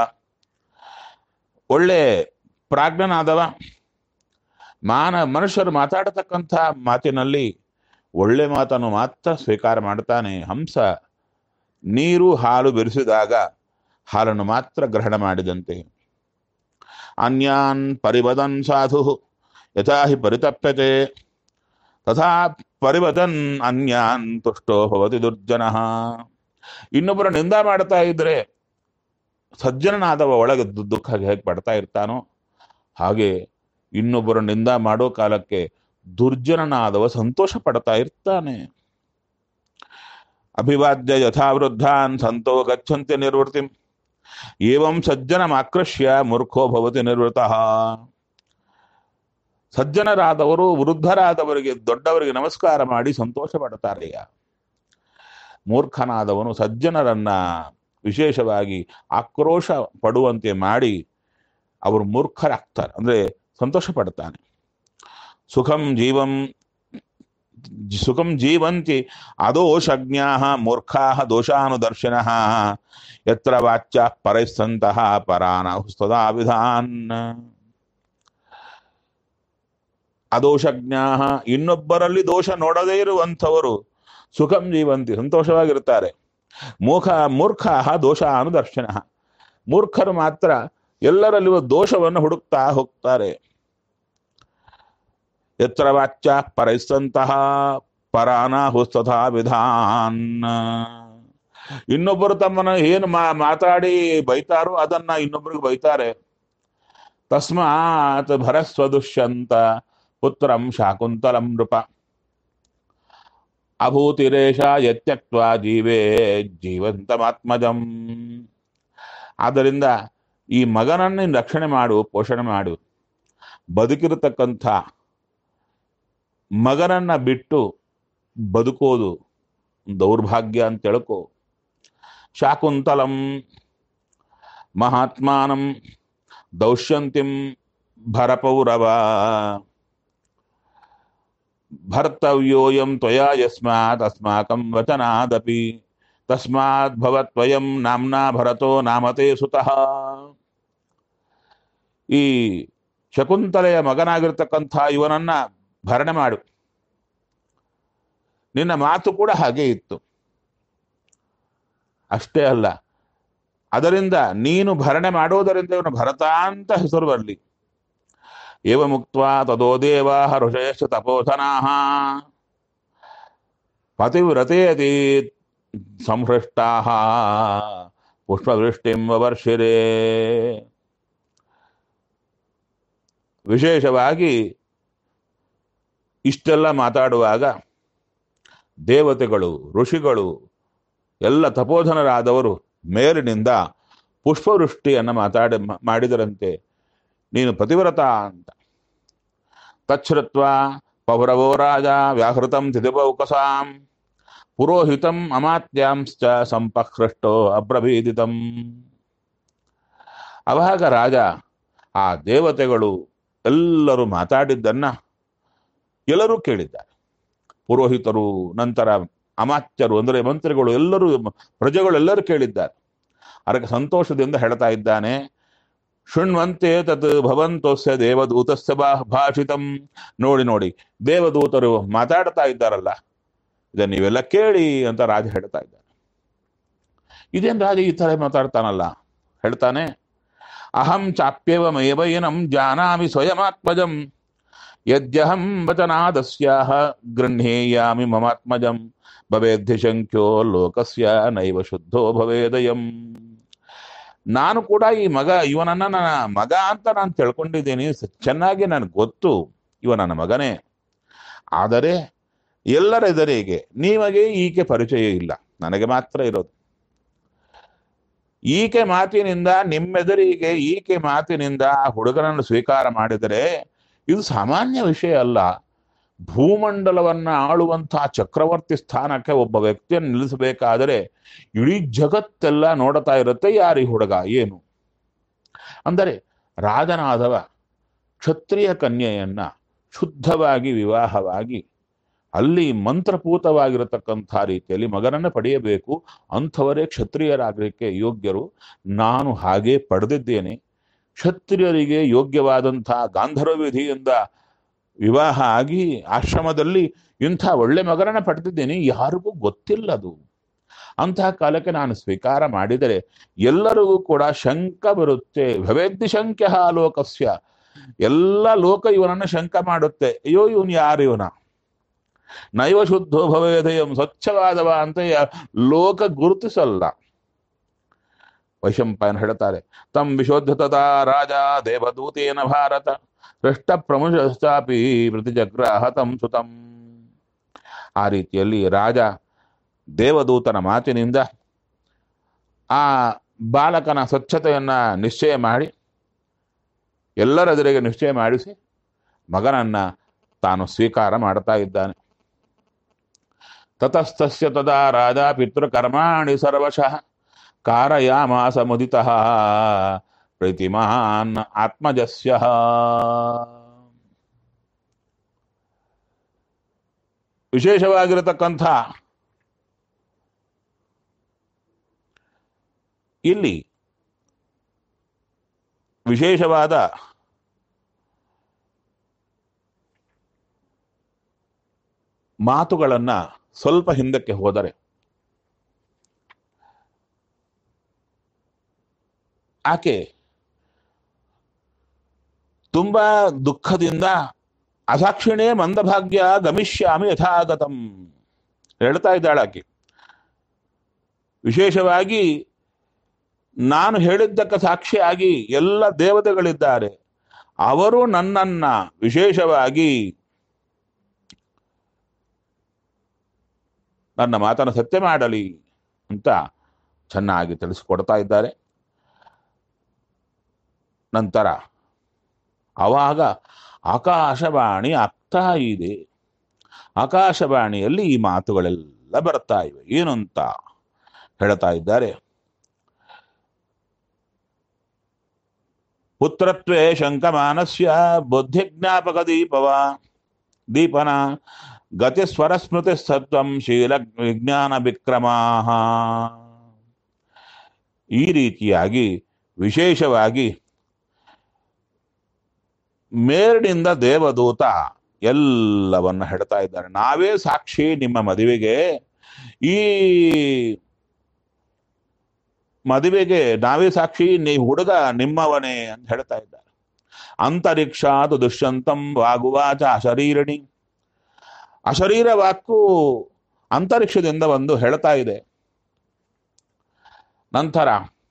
ಒಳ್ಳೆ ಪ್ರಾಜ್ಞನಾದವ ಮಾನ ಮನುಷ್ಯರು ಮಾತಾಡತಕ್ಕಂಥ ಮಾತಿನಲ್ಲಿ ಒಳ್ಳೆ ಮಾತನ್ನು ಮಾತ್ರ ಸ್ವೀಕಾರ ಮಾಡ್ತಾನೆ ಹಂಸ ನೀರು ಹಾಲು ಬೆರೆಸಿದಾಗ ಹಾಲನ್ನು ಮಾತ್ರ ಗ್ರಹಣ ಮಾಡಿದಂತೆ ಅನ್ಯಾನ್ ಪರಿವದನ್ ಸಾಧು ಯಥಾ ಹಿ ಪರಿತಪ್ಯತೆ ತಥಾ ಪರಿವದನ್ ಅನ್ಯಾನ್ ತುಷ್ಟೋ ಭವತಿ ದುರ್ಜನ ಇನ್ನೊಬ್ಬರ ನಿಂದ ಮಾಡ್ತಾ ಇದ್ರೆ ಸಜ್ಜನನಾದವ ಒಳಗೆ ದು- ದುಃಖ ಹೇಗೆ ಪಡ್ತಾ ಇರ್ತಾನೋ ಹಾಗೆ ಇನ್ನೊಬ್ಬರ ನಿಂದ ಮಾಡೋ ಕಾಲಕ್ಕೆ ದುರ್ಜನನಾದವ ಸಂತೋಷ ಪಡ್ತಾ ಇರ್ತಾನೆ ಅಭಿವಾದ್ಯ ಯಥಾವೃದ್ಧಾನ್ ಸಂತೋ ಗಚ್ಚಂತೆ ನಿರ್ವೃತ್ತಿಂ ಏವಂ ಸಜ್ಜನಮಾಕೃಷ್ಯ ಮೂರ್ಖೋ ಭವತಿ ನಿರ್ವೃತಃ ಸಜ್ಜನರಾದವರು ವೃದ್ಧರಾದವರಿಗೆ ದೊಡ್ಡವರಿಗೆ ನಮಸ್ಕಾರ ಮಾಡಿ ಸಂತೋಷ ಪಡ್ತಾರೆಯ ಮೂರ್ಖನಾದವನು ಸಜ್ಜನರನ್ನ ವಿಶೇಷವಾಗಿ ಆಕ್ರೋಶ ಪಡುವಂತೆ ಮಾಡಿ ಅವರು ಮೂರ್ಖರಾಗ್ತಾರೆ ಅಂದ್ರೆ ಸಂತೋಷ ಪಡ್ತಾನೆ ಸುಖಂ ಜೀವಂ ಸುಖಂ ಜೀವಂತಿ ಅದೋಷಜ್ಞಾ ಮೂರ್ಖಾ ದೋಷಾನುದರ್ಶನ ಯತ್ರ ವಾಚ್ಯ ಪರೈಸ್ತಂತಹ ಪರಾನಹುಸ್ತದಾ ವಿಧಾನ್ ಅದೋಷಜ್ಞಾ ಇನ್ನೊಬ್ಬರಲ್ಲಿ ದೋಷ ನೋಡದೇ ಇರುವಂಥವರು ಸುಖಂ ಜೀವಂತಿ ಸಂತೋಷವಾಗಿರುತ್ತಾರೆ ಮೂಖ ಮೂರ್ಖ ದೋಷ ಅನುದರ್ಶನ ಮೂರ್ಖರು ಮಾತ್ರ ಎಲ್ಲರಲ್ಲಿರುವ ದೋಷವನ್ನು ಹುಡುಕ್ತಾ ಹೋಗ್ತಾರೆ ಯತ್ರ ವಾಚ್ಯ ಪರೈಸ್ತಂತಹ ಪರಾನಾಹುಸ್ತಥಾ ವಿಧಾನ್ ಇನ್ನೊಬ್ಬರು ತಮ್ಮನ್ನು ಏನು ಮಾ ಮಾತಾಡಿ ಬೈತಾರೋ ಅದನ್ನ ಇನ್ನೊಬ್ಬರಿಗೆ ಬೈತಾರೆ ತಸ್ಮಾತ್ ಭರಸ್ವದುಷ್ಯಂತ ಪುತ್ರಂ ಶಾಕುಂತಲಂ ನೃಪ ಅಭೂತಿರೇಷ ಯತ್ಯಕ್ವಾ ಜೀವೇ ಜೀವಂತಮಾತ್ಮಜಂ ಆದ್ದರಿಂದ ಈ ಮಗನನ್ನು ನೀನು ರಕ್ಷಣೆ ಮಾಡು ಪೋಷಣೆ ಮಾಡು ಬದುಕಿರತಕ್ಕಂಥ ಮಗನನ್ನ ಬಿಟ್ಟು ಬದುಕೋದು ದೌರ್ಭಾಗ್ಯ ಅಂತ ತಿಳ್ಕೊ ಶಾಕುಂತಲಂ ಮಹಾತ್ಮಾನಂ ದೌಶ್ಯಂತಿಂ ಭರಪೌರವ ಭರ್ತವ್ಯೋಯಂ ತ್ವಯಾ ಯಸ್ಮಾತ್ ಅಸ್ಮಾಕಂ ವಚನಾದಪಿ ತಸ್ಮಾತ್ ಭವತ್ವಯಂ ನಾಮ್ನಾ ಭರತೋ ನಾಮತೆ ಸುತಃ ಈ ಶಕುಂತಲೆಯ ಮಗನಾಗಿರ್ತಕ್ಕಂಥ ಇವನನ್ನ ಭರಣೆ ಮಾಡು ನಿನ್ನ ಮಾತು ಕೂಡ ಹಾಗೆ ಇತ್ತು ಅಷ್ಟೇ ಅಲ್ಲ ಅದರಿಂದ ನೀನು ಭರಣೆ ಮಾಡೋದರಿಂದ ಇವನು ಭರತ ಅಂತ ಹೆಸರು ಬರಲಿ ಏವ ಮುಕ್ತ ತದೋ ದೇವಾ ಋಷಯಶ್ಚ ತಪೋಧನಾಹ ಪತಿವ್ರತೇತಿ ಸಂಹೃಷ್ಟಾ ಪುಷ್ಪವೃಷ್ಟಿಂ ವರ್ಷಿರೇ ವಿಶೇಷವಾಗಿ ಇಷ್ಟೆಲ್ಲ ಮಾತಾಡುವಾಗ ದೇವತೆಗಳು ಋಷಿಗಳು ಎಲ್ಲ ತಪೋಧನರಾದವರು ಮೇಲಿನಿಂದ ಪುಷ್ಪವೃಷ್ಟಿಯನ್ನು ಮಾತಾಡಿ ಮಾಡಿದರಂತೆ ನೀನು ಪತಿವ್ರತ ಅಂತ ತಚ್ಛ್ರುತ್ವ ಪೌರವೋ ರಾಜ ವ್ಯಾಹೃತಂ ತಿದಿಬೌಕಸಾಂ ಪುರೋಹಿತಂ ಅಮಾತ್ಯಾಂಶ್ಚ ಸಂಪಹೃಷ್ಟೋ ಅಬ್ರಭೀದಿತಂ ಅವಾಗ ರಾಜ ಆ ದೇವತೆಗಳು ಎಲ್ಲರೂ ಮಾತಾಡಿದ್ದನ್ನ ಎಲ್ಲರೂ ಕೇಳಿದ್ದಾರೆ ಪುರೋಹಿತರು ನಂತರ ಅಮಾತ್ಯರು ಅಂದರೆ ಮಂತ್ರಿಗಳು ಎಲ್ಲರೂ ಪ್ರಜೆಗಳೆಲ್ಲರೂ ಕೇಳಿದ್ದಾರೆ ಅದಕ್ಕೆ ಸಂತೋಷದಿಂದ ಹೇಳ್ತಾ ಇದ್ದಾನೆ ಶೃಣ್ವಂತೆ ತತ್ ಭವಂತೋಸ್ಯ ದೇವದೂತಸ್ಯ ಬಾ ಭಾಷಿತಂ ನೋಡಿ ನೋಡಿ ದೇವದೂತರು ಮಾತಾಡ್ತಾ ಇದ್ದಾರಲ್ಲ ಇದನ್ನ ನೀವೆಲ್ಲ ಕೇಳಿ ಅಂತ ರಾಜ ಹೇಳ್ತಾ ಇದ್ದಾನೆ ಇದೇನ್ ರಾಜ ಈ ತರ ಮಾತಾಡ್ತಾನಲ್ಲ ಹೇಳ್ತಾನೆ ಅಹಂ ಚಾಪ್ಯವ ಮಯವಯನಂ ಜಾನಾಮಿ ಸ್ವಯಮಾತ್ಮಜಂ ಯದ್ಯಹಂ ವಚನಾದಸ್ಯಾಹ ಗೃಹ್ಣೇಯಾಮಿ ಮಮಾತ್ಮಜಂ ಭವೇದ್ಧಿ ಶಂಕ್ಯೋ ಲೋಕಸ್ಯ ನೈವ ಶುದ್ಧೋ ಭವೇದಯಂ ನಾನು ಕೂಡ ಈ ಮಗ ಇವನನ್ನ ನನ್ನ ಮಗ ಅಂತ ನಾನು ತಿಳ್ಕೊಂಡಿದ್ದೀನಿ ಸ- ಚೆನ್ನಾಗಿ ನನಗೆ ಗೊತ್ತು ಇವ ನನ್ನ ಮಗನೇ ಆದರೆ ಎಲ್ಲರ ಎದುರಿಗೆ ನಿಮಗೆ ಈಕೆ ಪರಿಚಯ ಇಲ್ಲ ನನಗೆ ಮಾತ್ರ ಇರೋದು ಈಕೆ ಮಾತಿನಿಂದ ನಿಮ್ಮೆದುರಿಗೆ ಈಕೆ ಮಾತಿನಿಂದ ಆ ಹುಡುಗನನ್ನು ಸ್ವೀಕಾರ ಮಾಡಿದರೆ ಇದು ಸಾಮಾನ್ಯ ವಿಷಯ ಅಲ್ಲ ಭೂಮಂಡಲವನ್ನ ಆಳುವಂತಹ ಚಕ್ರವರ್ತಿ ಸ್ಥಾನಕ್ಕೆ ಒಬ್ಬ ವ್ಯಕ್ತಿಯನ್ನು ನಿಲ್ಲಿಸಬೇಕಾದರೆ ಇಡೀ ಜಗತ್ತೆಲ್ಲ ನೋಡ್ತಾ ಇರುತ್ತೆ ಯಾರಿ ಹುಡುಗ ಏನು ಅಂದರೆ ರಾಜನಾದವ ಕ್ಷತ್ರಿಯ ಕನ್ಯೆಯನ್ನ ಶುದ್ಧವಾಗಿ ವಿವಾಹವಾಗಿ ಅಲ್ಲಿ ಮಂತ್ರಪೂತವಾಗಿರತಕ್ಕಂಥ ರೀತಿಯಲ್ಲಿ ಮಗನನ್ನ ಪಡೆಯಬೇಕು ಅಂಥವರೇ ಕ್ಷತ್ರಿಯರಾಗಲಿಕ್ಕೆ ಯೋಗ್ಯರು ನಾನು ಹಾಗೆ ಪಡೆದಿದ್ದೇನೆ ಕ್ಷತ್ರಿಯರಿಗೆ ಯೋಗ್ಯವಾದಂಥ ಗಾಂಧರ್ವ ವಿಧಿಯಿಂದ ವಿವಾಹ ಆಗಿ ಆಶ್ರಮದಲ್ಲಿ ಇಂಥ ಒಳ್ಳೆ ಮಗನನ್ನ ಪಡೆದಿದ್ದೇನೆ ಯಾರಿಗೂ ಗೊತ್ತಿಲ್ಲದು ಅಂತಹ ಕಾಲಕ್ಕೆ ನಾನು ಸ್ವೀಕಾರ ಮಾಡಿದರೆ ಎಲ್ಲರಿಗೂ ಕೂಡ ಶಂಕ ಬರುತ್ತೆ ಭವೇದ್ದಿ ಶಂಕ್ಯ ಲೋಕಸ್ಯ ಎಲ್ಲ ಲೋಕ ಇವನನ್ನು ಶಂಕ ಮಾಡುತ್ತೆ ಅಯ್ಯೋ ಇವನು ಯಾರು ಇವನ ನೈವ ಶುದ್ಧೋ ಭವೇದಯಂ ಸ್ವಚ್ಛವಾದವ ಅಂತ ಯಾ- ಲೋಕ ಗುರುತಿಸಲ್ಲ ವೈಶಂಪಾಯನ ಹೇಳ್ತಾರೆ ತಂ ವಿಶೋಧತದ ರಾಜ ದೇವದೂತೇನ ಭಾರತ ಹೃಷ್ಟ ಪ್ರಮುಖಾಪಿ ಪ್ರತಿಜಗ್ರಾಹ ತಂ ಸುತಂ ಆ ರೀತಿಯಲ್ಲಿ ರಾಜ ದೇವದೂತನ ಮಾತಿನಿಂದ ಆ ಬಾಲಕನ ಸ್ವಚ್ಛತೆಯನ್ನ ನಿಶ್ಚಯ ಮಾಡಿ ಎಲ್ಲರೆದುರಿಗೆ ನಿಶ್ಚಯ ಮಾಡಿಸಿ ಮಗನನ್ನ ತಾನು ಸ್ವೀಕಾರ ಮಾಡ್ತಾ ಇದ್ದಾನೆ ತತಸ್ತಸ್ಯ ತದಾ ರಾಜ ಪಿತೃಕರ್ಮಾಣಿ ಸರ್ವಶಃ ಕಾರಯಾಮಾಸ ಮುದಿತಃ ಪ್ರೀತಿಮಾನ್ ಆತ್ಮಜಸ್ಯ ವಿಶೇಷವಾಗಿರತಕ್ಕಂಥ ಇಲ್ಲಿ ವಿಶೇಷವಾದ ಮಾತುಗಳನ್ನ ಸ್ವಲ್ಪ ಹಿಂದಕ್ಕೆ ಹೋದರೆ ಆಕೆ ತುಂಬಾ ದುಃಖದಿಂದ ಅಸಾಕ್ಷಿಣೇ ಮಂದಭಾಗ್ಯ ಗಮಿಷ್ಯಾಮಿ ಯಥಾಗತಂ ಹೇಳ್ತಾ ಇದ್ದಾಳೆ ಆಕೆ ವಿಶೇಷವಾಗಿ ನಾನು ಹೇಳಿದ್ದಕ್ಕೆ ಸಾಕ್ಷಿಯಾಗಿ ಎಲ್ಲ ದೇವತೆಗಳಿದ್ದಾರೆ ಅವರು ನನ್ನನ್ನ ವಿಶೇಷವಾಗಿ ನನ್ನ ಮಾತನ್ನು ಸತ್ಯ ಮಾಡಲಿ ಅಂತ ಚೆನ್ನಾಗಿ ತಿಳಿಸಿಕೊಡ್ತಾ ಇದ್ದಾರೆ ನಂತರ ಆವಾಗ ಆಕಾಶವಾಣಿ ಆಗ್ತಾ ಇದೆ ಆಕಾಶವಾಣಿಯಲ್ಲಿ ಈ ಮಾತುಗಳೆಲ್ಲ ಬರ್ತಾ ಇವೆ ಏನು ಅಂತ ಹೇಳ್ತಾ ಇದ್ದಾರೆ ಪುತ್ರತ್ವೇ ಶಂಕಮಾನಸ್ಯ ಬುದ್ಧಿ ಜ್ಞಾಪಕ ದೀಪವ ದೀಪನ ಗತಿ ಸ್ವರ ಸ್ಮೃತಿ ಸತ್ವಂ ಶೀಲ ವಿಜ್ಞಾನ ವಿಕ್ರಮಾ ಈ ರೀತಿಯಾಗಿ ವಿಶೇಷವಾಗಿ ಮೇಲಿನಿಂದ ದೇವದೂತ ಎಲ್ಲವನ್ನ ಹೇಳ್ತಾ ಇದ್ದಾರೆ ನಾವೇ ಸಾಕ್ಷಿ ನಿಮ್ಮ ಮದುವೆಗೆ ಈ ಮದುವೆಗೆ ನಾವೇ ಸಾಕ್ಷಿ ನೀ ಹುಡುಗ ನಿಮ್ಮವನೇ ಅಂತ ಹೇಳ್ತಾ ಇದ್ದಾರೆ ಅಂತರಿಕ್ಷಾದು ದುಷ್ಯಂತಂ ವಾಗುವಾಚ ಅಶರೀರಣಿ ಅಶರೀರ ವಾಕು ಅಂತರಿಕ್ಷದಿಂದ ಒಂದು ಹೇಳ್ತಾ ಇದೆ ನಂತರ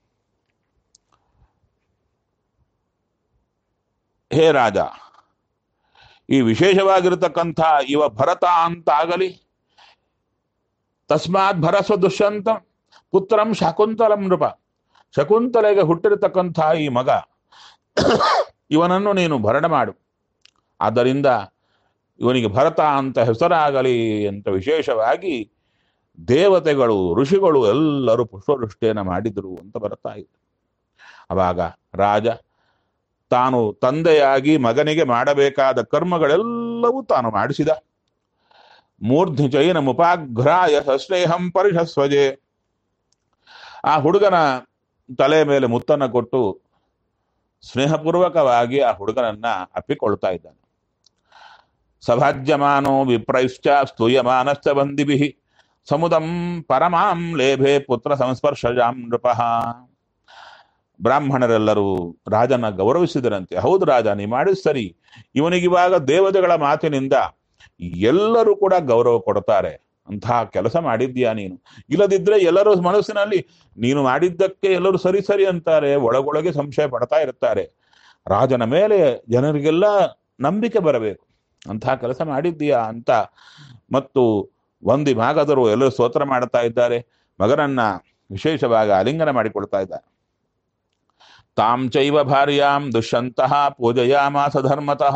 ಹೇ ರಾಜ ಈ ವಿಶೇಷವಾಗಿರತಕ್ಕಂಥ ಇವ ಭರತ ಅಂತಾಗಲಿ ತಸ್ಮಾತ್ ಭರಸ್ವ ದುಷ್ಯಂತ ಪುತ್ರಂ ಶಕುಂತಲಂ ನೃಪ ಶಕುಂತಲೆಗೆ ಹುಟ್ಟಿರತಕ್ಕಂಥ ಈ ಮಗ ಇವನನ್ನು ನೀನು ಭರಣ ಮಾಡು ಆದ್ದರಿಂದ ಇವನಿಗೆ ಭರತ ಅಂತ ಹೆಸರಾಗಲಿ ಅಂತ ವಿಶೇಷವಾಗಿ ದೇವತೆಗಳು ಋಷಿಗಳು ಎಲ್ಲರೂ ಪುಷ್ಪವೃಷ್ಟಿಯನ್ನು ಮಾಡಿದರು ಅಂತ ಬರ್ತಾ ಇದೆ ಅವಾಗ ರಾಜ ತಾನು ತಂದೆಯಾಗಿ ಮಗನಿಗೆ ಮಾಡಬೇಕಾದ ಕರ್ಮಗಳೆಲ್ಲವೂ ತಾನು ಮಾಡಿಸಿದ ಮೂರ್ಧಿ ಚೈನ ಮುಪಾಘ್ರಾಯ ಸಸ್ನೇಹಂ ಪರಿಷಸ್ವಜೆ ಆ ಹುಡುಗನ ತಲೆ ಮೇಲೆ ಮುತ್ತನ್ನು ಕೊಟ್ಟು ಸ್ನೇಹಪೂರ್ವಕವಾಗಿ ಆ ಹುಡುಗನನ್ನ ಅಪ್ಪಿಕೊಳ್ತಾ ಇದ್ದಾನೆ ಸಭಾಜ್ಯಮಾನೋ ವಿಪ್ರೈಶ್ಚ ಸ್ತೂಯಮಾನಶ್ಚ ಬಂದಿಭಿ ಸಮುದಂ ಪರಮಾಂ ಲೇಭೆ ಪುತ್ರ ಸಂಸ್ಪರ್ಶಜಾಂ ನೃಪಃ ಬ್ರಾಹ್ಮಣರೆಲ್ಲರೂ ರಾಜನ ಗೌರವಿಸಿದರಂತೆ ಹೌದು ರಾಜ ನೀ ಮಾಡಿದ ಸರಿ ಇವನಿಗಿವಾಗ ದೇವತೆಗಳ ಮಾತಿನಿಂದ ಎಲ್ಲರೂ ಕೂಡ ಗೌರವ ಕೊಡ್ತಾರೆ ಅಂತಹ ಕೆಲಸ ಮಾಡಿದ್ಯಾ ನೀನು ಇಲ್ಲದಿದ್ರೆ ಎಲ್ಲರೂ ಮನಸ್ಸಿನಲ್ಲಿ ನೀನು ಮಾಡಿದ್ದಕ್ಕೆ ಎಲ್ಲರೂ ಸರಿ ಸರಿ ಅಂತಾರೆ ಒಳಗೊಳಗೆ ಸಂಶಯ ಪಡ್ತಾ ಇರ್ತಾರೆ ರಾಜನ ಮೇಲೆ ಜನರಿಗೆಲ್ಲ ನಂಬಿಕೆ ಬರಬೇಕು ಅಂತಹ ಕೆಲಸ ಮಾಡಿದ್ದೀಯಾ ಅಂತ ಮತ್ತು ಒಂದಿ ಭಾಗದರು ಎಲ್ಲರೂ ಸ್ತೋತ್ರ ಮಾಡ್ತಾ ಇದ್ದಾರೆ ಮಗನನ್ನ ವಿಶೇಷವಾಗಿ ಆಲಿಂಗನ ಮಾಡಿಕೊಳ್ತಾ ಇದ್ದಾರೆ ತಾಂ ಚೈವ ಭಾರ್ಯಾಂ ದುಷ್ಯಂತಹ ಪೂಜಯಾಮಾಸ ಧರ್ಮತಃ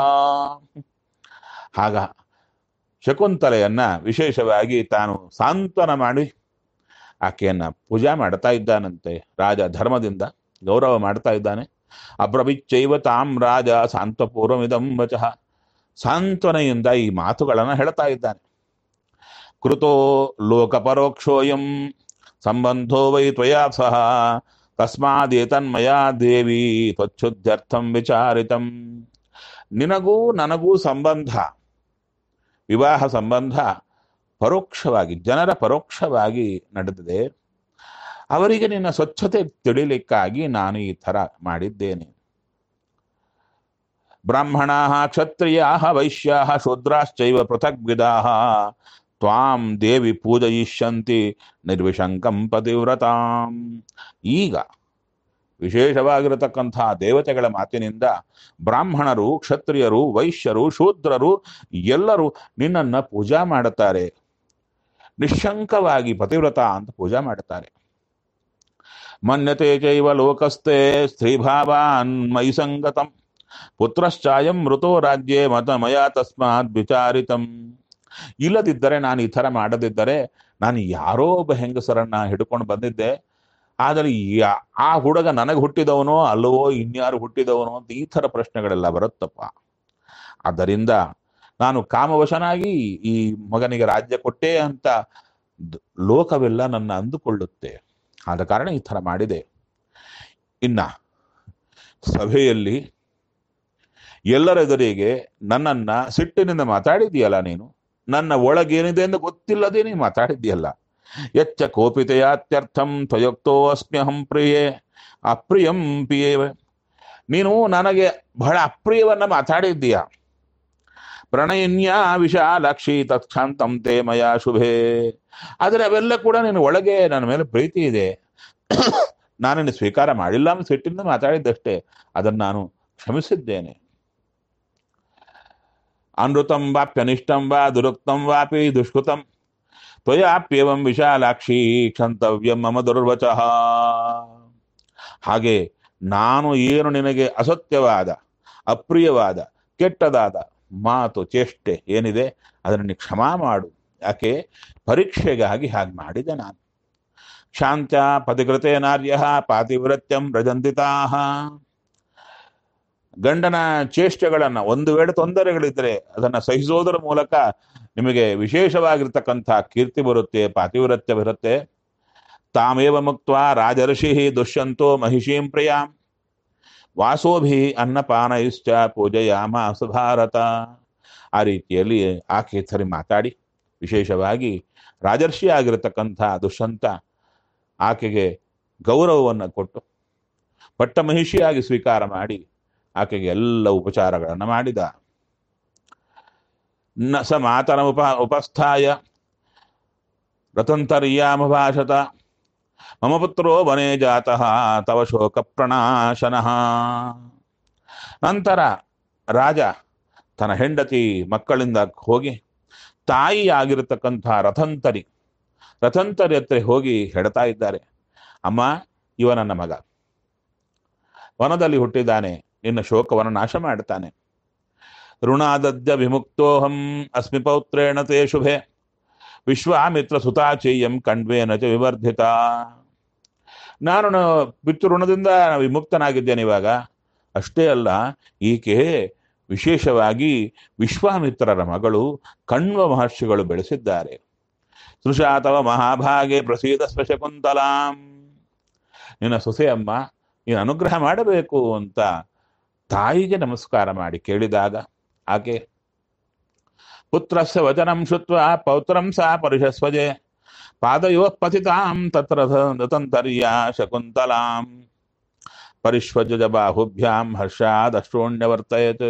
ಆಗ ಶಕುಂತಲೆಯನ್ನ ವಿಶೇಷವಾಗಿ ತಾನು ಸಾಂತ್ವನ ಮಾಡಿ ಆಕೆಯನ್ನ ಪೂಜಾ ಮಾಡ್ತಾ ಇದ್ದಾನಂತೆ ರಾಜ ಧರ್ಮದಿಂದ ಗೌರವ ಮಾಡ್ತಾ ಇದ್ದಾನೆ ಅಬ್ರವಿಚ್ಚೈವ ತಾಂ ರಾಜ ಸಾಂತ್ವಪೂರ್ವಮಿದಂ ವಚಃ ಸಾಂತ್ವನೆಯಿಂದ ಈ ಮಾತುಗಳನ್ನು ಹೇಳ್ತಾ ಇದ್ದಾನೆ ಕೃತೋ ಲೋಕಪರೋಕ್ಷೋಯಂ ಸಂಬಂಧೋ ವೈ ತ್ವಯಾ ಸಹ ತಸ್ಮಾದೇತನ್ಮಯಾ ದೇವಿ ತ್ವಚ್ಛುದ್ಧ್ಯರ್ಥಂ ವಿಚಾರಿತಂ ನಿನಗೂ ನನಗೂ ಸಂಬಂಧ ವಿವಾಹ ಸಂಬಂಧ ಪರೋಕ್ಷವಾಗಿ ಜನರ ಪರೋಕ್ಷವಾಗಿ ನಡೆದಿದೆ ಅವರಿಗೆ ನಿನ್ನ ಸ್ವಚ್ಛತೆ ತಿಳಿಲಿಕ್ಕಾಗಿ ನಾನು ಈ ಥರ ಮಾಡಿದ್ದೇನೆ ಬ್ರಾಹ್ಮಣಾ ಕ್ಷತ್ರಿಯಾ ವೈಶ್ಯಾ ಶೂದ್ರಾಶ್ಚೈವ ಪೃಥಗ್ವಿಧಾ ತ್ವಾಂ ದೇವಿ ಪೂಜಯಿಷ್ಯಂತಿ ನಿರ್ವಿಶಂಕಂ ಪತಿವ್ರತಾಂ ಈಗ ವಿಶೇಷವಾಗಿರತಕ್ಕಂತಹ ದೇವತೆಗಳ ಮಾತಿನಿಂದ ಬ್ರಾಹ್ಮಣರು ಕ್ಷತ್ರಿಯರು ವೈಶ್ಯರು ಶೂದ್ರರು ಎಲ್ಲರೂ ನಿನ್ನನ್ನ ಪೂಜಾ ಮಾಡುತ್ತಾರೆ ನಿಶಂಕವಾಗಿ ಪತಿವ್ರತ ಅಂತ ಪೂಜಾ ಮಾಡುತ್ತಾರೆ ಮನ್ಯತೆ ಚೈವ ಲೋಕಸ್ಥೆ ಸ್ತ್ರೀಭಾವಾನ್ ಮೈ ಸಂಗತಂ ಪುತ್ರಶ್ಚಾಯಂ ಮೃತೋ ರಾಜ್ಯೆ ಮತ ಮಯ ತಸ್ಮಾತ್ ವಿಚಾರಿತಂ ಇಲ್ಲದಿದ್ದರೆ ನಾನು ಈ ಥರ ಮಾಡದಿದ್ದರೆ ನಾನು ಯಾರೋ ಒಬ್ಬ ಹೆಂಗಸರನ್ನ ಹಿಡ್ಕೊಂಡು ಬಂದಿದ್ದೆ ಆದರೆ ಯಾ- ಆ ಹುಡುಗ ನನಗೆ ಹುಟ್ಟಿದವನೋ ಅಲ್ಲವೋ ಇನ್ಯಾರು ಹುಟ್ಟಿದವನೋ ಅಂತ ಈ ಥರ ಪ್ರಶ್ನೆಗಳೆಲ್ಲ ಬರುತ್ತಪ್ಪ ಆದ್ದರಿಂದ ನಾನು ಕಾಮವಶನಾಗಿ ಈ ಮಗನಿಗೆ ರಾಜ್ಯ ಕೊಟ್ಟೆ ಅಂತ ದ್- ಲೋಕವೆಲ್ಲ ನನ್ನ ಅಂದುಕೊಳ್ಳುತ್ತೆ ಆದ ಕಾರಣ ಈ ಥರ ಮಾಡಿದೆ ಇನ್ನ ಸಭೆಯಲ್ಲಿ ಎಲ್ಲರೆದುರಿಗೆ ನನ್ನನ್ನ ಸಿಟ್ಟಿನಿಂದ ಮಾತಾಡಿದೆಯಲ್ಲ ನೀನು ನನ್ನ ಒಳಗೇನಿದೆ ಎಂದು ಗೊತ್ತಿಲ್ಲದೆ ನೀನು ಮಾತಾಡಿದ್ಯಲ್ಲ ಎಚ್ಚ ಕೋಪಿತೆಯಾತ್ಯರ್ಥಂ ತ್ವಯೋಕ್ತೋ ಅಸ್ಮ್ಯಹಂ ಪ್ರಿಯೇ ಅಪ್ರಿಯಂ ಪಿಯೇ ನೀನು ನನಗೆ ಬಹಳ ಅಪ್ರಿಯವನ್ನ ಮಾತಾಡಿದ್ದೀಯ ಪ್ರಣಯಿನ್ಯ ವಿಶಾಲಾಕ್ಷಿ ತತ್ಕ್ಷಾಂತಂ ತೇ ಮಯ ಶುಭೇ ಆದರೆ ಅವೆಲ್ಲ ಕೂಡ ನಿನ್ನ ಒಳಗೆ ನನ್ನ ಮೇಲೆ ಪ್ರೀತಿ ಇದೆ ನಾನಿನ್ನು ಸ್ವೀಕಾರ ಮಾಡಿಲ್ಲ ಅಂತ ಸಿಟ್ಟಿಂದ ಮಾತಾಡಿದ್ದಷ್ಟೇ ಅದನ್ನು ನಾನು ಕ್ಷಮಿಸಿದ್ದೇನೆ ಅನೃತಂ ವಾಪ್ಯನಿಷ್ಟಂ ವಾ ದುರುಕ್ತಂ ವಾಪಿ ದುಷ್ಕೃತಂ ತ್ವಯಾಪ್ಯೇವಂ ವಿಶಾಲಾಕ್ಷಿ ಕ್ಷಂತವ್ಯಂ ಮಮ ದುರ್ವಚಃ ಹಾಗೆ ನಾನು ಏನು ನಿನಗೆ ಅಸತ್ಯವಾದ ಅಪ್ರಿಯವಾದ ಕೆಟ್ಟದಾದ ಮಾತು ಚೇಷ್ಟೆ ಏನಿದೆ ಅದನ್ನು ನೀ ಕ್ಷಮಾ ಮಾಡು ಯಾಕೆ ಪರೀಕ್ಷೆಗಾಗಿ ಹಾಗೆ ಮಾಡಿದೆ ನಾನು ಶಾಂತ ಪತಿಕೃತೆ ನಾರ್ಯ ಪಾತಿವ್ರತ್ಯಂ ರಜಂತಿತಾ ಗಂಡನ ಚೇಷ್ಟೆಗಳನ್ನ ಒಂದು ವೇಳೆ ತೊಂದರೆಗಳಿದ್ರೆ ಅದನ್ನ ಸಹಿಸೋದರ ಮೂಲಕ ನಿಮಗೆ ವಿಶೇಷವಾಗಿರ್ತಕ್ಕಂಥ ಕೀರ್ತಿ ಬರುತ್ತೆ ಪಾತಿವ್ರತ್ಯ ಬರುತ್ತೆ ತಾಮೇವ ಮುಕ್ತ ರಾಜರ್ಷಿ ದುಷ್ಯಂತೋ ಮಹಿಷೀಂ ಪ್ರಿಯಾಂ ವಾಸೋಭಿ ಅನ್ನಪಾನೈಶ್ಚ ಪೂಜೆಯಾಮಾಸ ಭಾರತ ಆ ರೀತಿಯಲ್ಲಿ ಆಕೆ ಸರಿ ಮಾತಾಡಿ ವಿಶೇಷವಾಗಿ ರಾಜರ್ಷಿ ಆಗಿರತಕ್ಕಂಥ ದುಷ್ಯಂತ ಆಕೆಗೆ ಗೌರವವನ್ನು ಕೊಟ್ಟು ಪಟ್ಟಮಹಿಷಿಯಾಗಿ ಸ್ವೀಕಾರ ಮಾಡಿ ಆಕೆಗೆ ಎಲ್ಲ ಉಪಚಾರಗಳನ್ನು ಮಾಡಿದ ನ ಸ ಮಾತನ ಉಪ ಉಪಸ್ಥಾಯ ರತಂತರ್ಯಾಮ ಭಾಷತ ಮಮ ಪುತ್ರೋ ವನೇ ಜಾತಃ ತವ ಶೋಕ ಪ್ರಣಾಶನಃ ನಂತರ ರಾಜ ತನ್ನ ಹೆಂಡತಿ ಮಕ್ಕಳಿಂದ ಹೋಗಿ ತಾಯಿ ಆಗಿರತಕ್ಕಂಥ ರಥಂತರಿ ರಥಂತರಿ ಹತ್ರ ಹೋಗಿ ಹೆಡ್ತಾ ಇದ್ದಾರೆ ಅಮ್ಮ ಇವ ನನ್ನ ಮಗ ವನದಲ್ಲಿ ಹುಟ್ಟಿದ್ದಾನೆ ನಿನ್ನ ಶೋಕವನ್ನು ನಾಶ ಮಾಡ್ತಾನೆ ಋಣಾದದ್ಯ ವಿಮುಕ್ತೋಹಂ ಅಸ್ಮಿ ಪೌತ್ರೇಣ ತೇ ಶುಭೆ ವಿಶ್ವಾಮಿತ್ರ ಸುತಾಚೇಯಂ ಕಣ್ವೇನ ಚ ವಿವರ್ಧಿತ ನಾನು ನ- ಪಿತೃ ಋಣದಿಂದ ವಿಮುಕ್ತನಾಗಿದ್ದೇನೆ ಇವಾಗ ಅಷ್ಟೇ ಅಲ್ಲ ಈಕೆ ವಿಶೇಷವಾಗಿ ವಿಶ್ವಾಮಿತ್ರರ ಮಗಳು ಕಣ್ವ ಮಹರ್ಷಿಗಳು ಬೆಳೆಸಿದ್ದಾರೆ ಸೃಷಾತವ ಮಹಾಭಾಗೆ ಪ್ರಸೀದ ಶಕುಂತಲಾಂ ನಿನ್ನ ಸೊಸೆಯಮ್ಮ ನೀನು ಅನುಗ್ರಹ ಮಾಡಬೇಕು ಅಂತ ತಾಯಿಗೆ ನಮಸ್ಕಾರ ಮಾಡಿ ಕೇಳಿದಾಗ ಆಕೆ ಪುತ್ರಸ್ಯ ವಚನಂ ಶುತ್ವ ಪೌತ್ರಂ ಸಾ ಪರಿಷಸ್ವಜೆ ಪಾದಯೋ ಪತಿತಾಂ ತತ್ರ ರತಂತರ್ಯ ಶಕುಂತಲಾಂ ಪರಿಶ್ವಜ ಬಾಹುಭ್ಯಾಂ ಹರ್ಷಾದಷ್ಟೋಣ್ಯವರ್ತಯತ್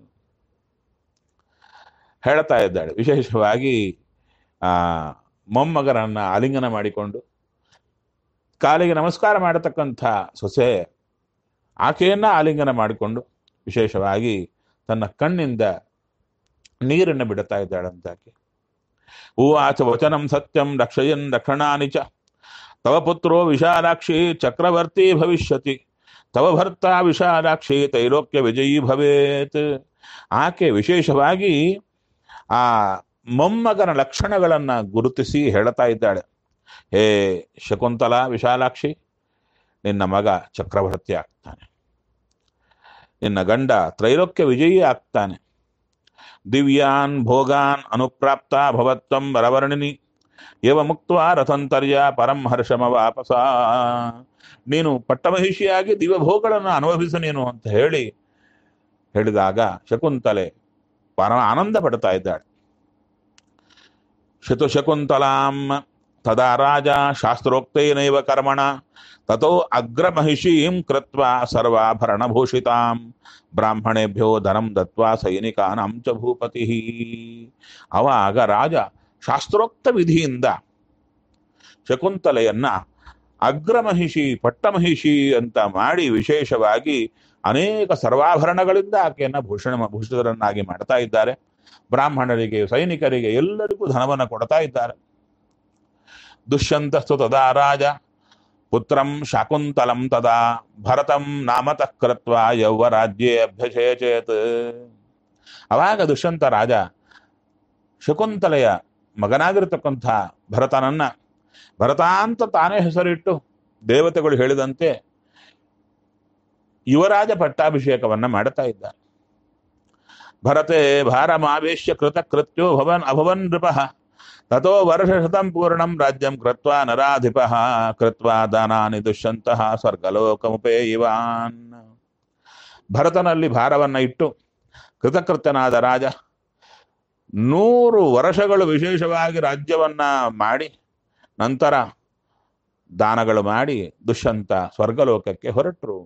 ಹೇಳ್ತಾ ಇದ್ದಾಳೆ ವಿಶೇಷವಾಗಿ ಆ ಮೊಮ್ಮಗನನ್ನ ಆಲಿಂಗನ ಮಾಡಿಕೊಂಡು ಕಾಲಿಗೆ ನಮಸ್ಕಾರ ಮಾಡತಕ್ಕಂಥ ಸೊಸೆ ಆಕೆಯನ್ನ ಆಲಿಂಗನ ಮಾಡಿಕೊಂಡು ವಿಶೇಷವಾಗಿ ತನ್ನ ಕಣ್ಣಿಂದ ನೀರನ್ನು ಬಿಡುತ್ತಾ ಇದ್ದಾಳಂತಾಕೆ ಉವಾಚ ವಚನಂ ಸತ್ಯಂ ರಕ್ಷಯನ್ ರಕ್ಷಣಾನಿ ಚ ತವ ಪುತ್ರೋ ವಿಶಾಲಾಕ್ಷಿ ಚಕ್ರವರ್ತಿ ಭವಿಷ್ಯತಿ ತವ ಭರ್ತ ವಿಶಾಲಾಕ್ಷಿ ತೈಲೋಕ್ಯ ವಿಜಯೀ ಭವೇತ್ ಆಕೆ ವಿಶೇಷವಾಗಿ ಆ ಮೊಮ್ಮಗನ ಲಕ್ಷಣಗಳನ್ನ ಗುರುತಿಸಿ ಹೇಳ್ತಾ ಇದ್ದಾಳೆ ಹೇ ಶಕುಂತಲ ವಿಶಾಲಾಕ್ಷಿ ನಿನ್ನ ಮಗ ಚಕ್ರವರ್ತಿ ಆಗ್ತಾನೆ ನಿನ್ನ ಗಂಡ ತ್ರೈಲೋಕ್ಯ ವಿಜಯಿ ಆಗ್ತಾನೆ ದಿವ್ಯಾನ್ ಭೋಗಾನ್ ಅನುಪ್ರಾಪ್ತ ಭವತ್ವಂ ವರವರ್ಣಿನಿ ಏವ ಮುಕ್ತ ರಥಂತರ್ಯ ಪರಂ ಹರ್ಷಮ ವಾಪಸ ನೀನು ಪಟ್ಟಮಹಿಷಿಯಾಗಿ ದಿವ್ಯಭೋಗಗಳನ್ನು ಅನುಭವಿಸು ನೀನು ಅಂತ ಹೇಳಿ ಹೇಳಿದಾಗ ಶಕುಂತಲೆ ಪರಮ ಆನಂದ ಪಡ್ತಾ ಇದ್ದಾಳೆ ಶತು ಶಕುಂತಲಾಂ ತದಾ ರಾಜ ಶಾಸ್ತ್ರೋಕ್ತೇನೈವ ಕರ್ಮಣ ತಥೋ ಅಗ್ರಮಹಿಷೀಂ ಕೃತ್ವ ಸರ್ವಾಭರಣಭೂಷಿತಾಂ ಬ್ರಾಹ್ಮಣೇಭ್ಯೋ ಧನಂ ದತ್ವಾ ಸೈನಿಕಾನಾಂ ಚ ಭೂಪತಿ ಅವಾಗ ರಾಜ ಶಾಸ್ತ್ರೋಕ್ತ ವಿಧಿಯಿಂದ ಶಕುಂತಲೆಯನ್ನ ಅಗ್ರಮಹಿಷಿ ಪಟ್ಟಮಹಿಷಿ ಅಂತ ಮಾಡಿ ವಿಶೇಷವಾಗಿ ಅನೇಕ ಸರ್ವಾಭರಣಗಳಿಂದ ಆಕೆಯನ್ನ ಭೂಷಣ ಭೂಷಿತರನ್ನಾಗಿ ಮಾಡ್ತಾ ಇದ್ದಾರೆ ಬ್ರಾಹ್ಮಣರಿಗೆ ಸೈನಿಕರಿಗೆ ಎಲ್ಲರಿಗೂ ಧನವನ್ನು ಕೊಡ್ತಾ ಇದ್ದಾರೆ ದುಷ್ಯಂತಸ್ತು ತದಾ ರಾಜ ಪುತ್ರಂ ಶಾಕುಂತಲಂ ತದಾ ಭರತಂ ನಾಮತಃ ಕೃತ್ವ ಯೌವರಾಜ್ಯೇ ಅಭ್ಯಸೇಚೇತ್ ಅವಾಗ ದುಷ್ಯಂತ ರಾಜ ಶಕುಂತಲೆಯ ಮಗನಾಗಿರತಕ್ಕಂಥ ಭರತನನ್ನ ಭರತ ಅಂತ ತಾನೇ ಹೆಸರಿಟ್ಟು ದೇವತೆಗಳು ಹೇಳಿದಂತೆ ಯುವರಾಜ ಪಟ್ಟಾಭಿಷೇಕವನ್ನ ಮಾಡುತ್ತಾ ಇದ್ದಾನೆ ಭರತೆ ಭಾರಮಾವೇಶ್ಯ ಕೃತ ಕೃತ್ಯೋ ಭವನ್ ಅಭವನ್ ನೃಪಃ ತಥೋ ವರ್ಷಶತಂ ಪೂರ್ಣಂ ರಾಜ್ಯಂ ಕೃತ್ವಾ ನರಾಧಿಪಃ ಕೃತ್ವಾ ದಾನಾನಿ ದುಷ್ಯಂತಹ ಸ್ವರ್ಗಲೋಕಮುಪೇಯಿವಾನ್ ಭರತನಲ್ಲಿ ಭಾರವನ್ನ ಇಟ್ಟು ಕೃತಕೃತ್ಯನಾದ ರಾಜ ನೂರು ವರ್ಷಗಳು ವಿಶೇಷವಾಗಿ ರಾಜ್ಯವನ್ನ ಮಾಡಿ ನಂತರ ದಾನಗಳು ಮಾಡಿ ದುಷ್ಯಂತ ಸ್ವರ್ಗಲೋಕಕ್ಕೆ ಹೊರಟರು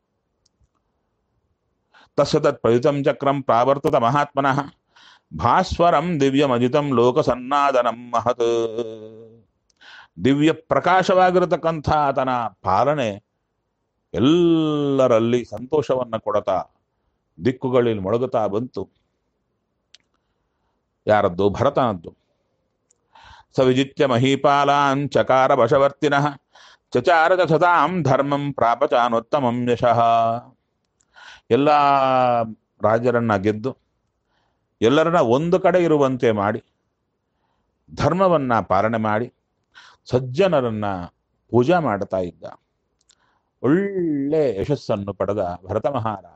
ತಸ್ಯ ತತ್ ಪ್ರಯುತಂ ಚಕ್ರಂ ಪ್ರಾವರ್ತತ ಮಹಾತ್ಮನಃ ಭಾಸ್ವರಂ ದಿವ್ಯಮಜಿತಂ ಲೋಕಸನ್ನಾದನಂ ಮಹತ್ ದಿವ್ಯ ಪ್ರಕಾಶವಾಗಿರತಕ್ಕಂಥ ಆತನ ಪಾಲನೆ ಎಲ್ಲರಲ್ಲಿ ಸಂತೋಷವನ್ನ ಕೊಡತಾ ದಿಕ್ಕುಗಳಲ್ಲಿ ಮೊಳಗುತ್ತಾ ಬಂತು ಯಾರದ್ದು ಭರತನದ್ದು ಸವಿಜಿತ್ಯ ಮಹೀಪಾಲಾನ್ ಚಕಾರ ವಶವರ್ತಿನಃ ಚಚಾರದ ಸತಾಂ ಧರ್ಮಂ ಪ್ರಾಪಚಾನೋತ್ತಮಂ ಯಶಃ ಎಲ್ಲ ರಾಜರನ್ನ ಗೆದ್ದು ಎಲ್ಲರನ್ನ ಒಂದು ಕಡೆ ಇರುವಂತೆ ಮಾಡಿ ಧರ್ಮವನ್ನ ಪಾಲನೆ ಮಾಡಿ ಸಜ್ಜನರನ್ನ ಪೂಜಾ ಮಾಡ್ತಾ ಇದ್ದ ಒಳ್ಳೆ ಯಶಸ್ಸನ್ನು ಪಡೆದ ಭರತ ಮಹಾರಾಜ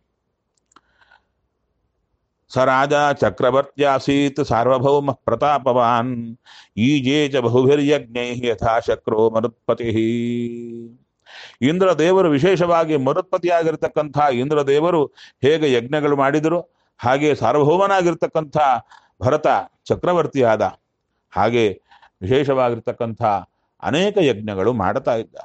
ಸ ರಾಜ ಚಕ್ರವರ್ತ್ಯಾಸೀತ್ ಸಾರ್ವಭೌಮ ಪ್ರತಾಪವಾನ್ ಈಜೇ ಚ ಬಹುಭಿರ್ಯಜ್ಞೈ ಯಥಾ ಶಕ್ರೋ ಮರುತ್ಪತಿ ಇಂದ್ರ ದೇವರು ವಿಶೇಷವಾಗಿ ಮರುತ್ಪತ್ತಿಯಾಗಿರ್ತಕ್ಕಂಥ ಇಂದ್ರ ದೇವರು ಹೇಗೆ ಯಜ್ಞಗಳು ಮಾಡಿದರು ಹಾಗೆ ಸಾರ್ವಭೌಮನಾಗಿರ್ತಕ್ಕಂಥ ಭರತ ಚಕ್ರವರ್ತಿಯಾದ ಹಾಗೆ ವಿಶೇಷವಾಗಿರ್ತಕ್ಕಂಥ ಅನೇಕ ಯಜ್ಞಗಳು ಮಾಡ್ತಾ ಇದ್ದ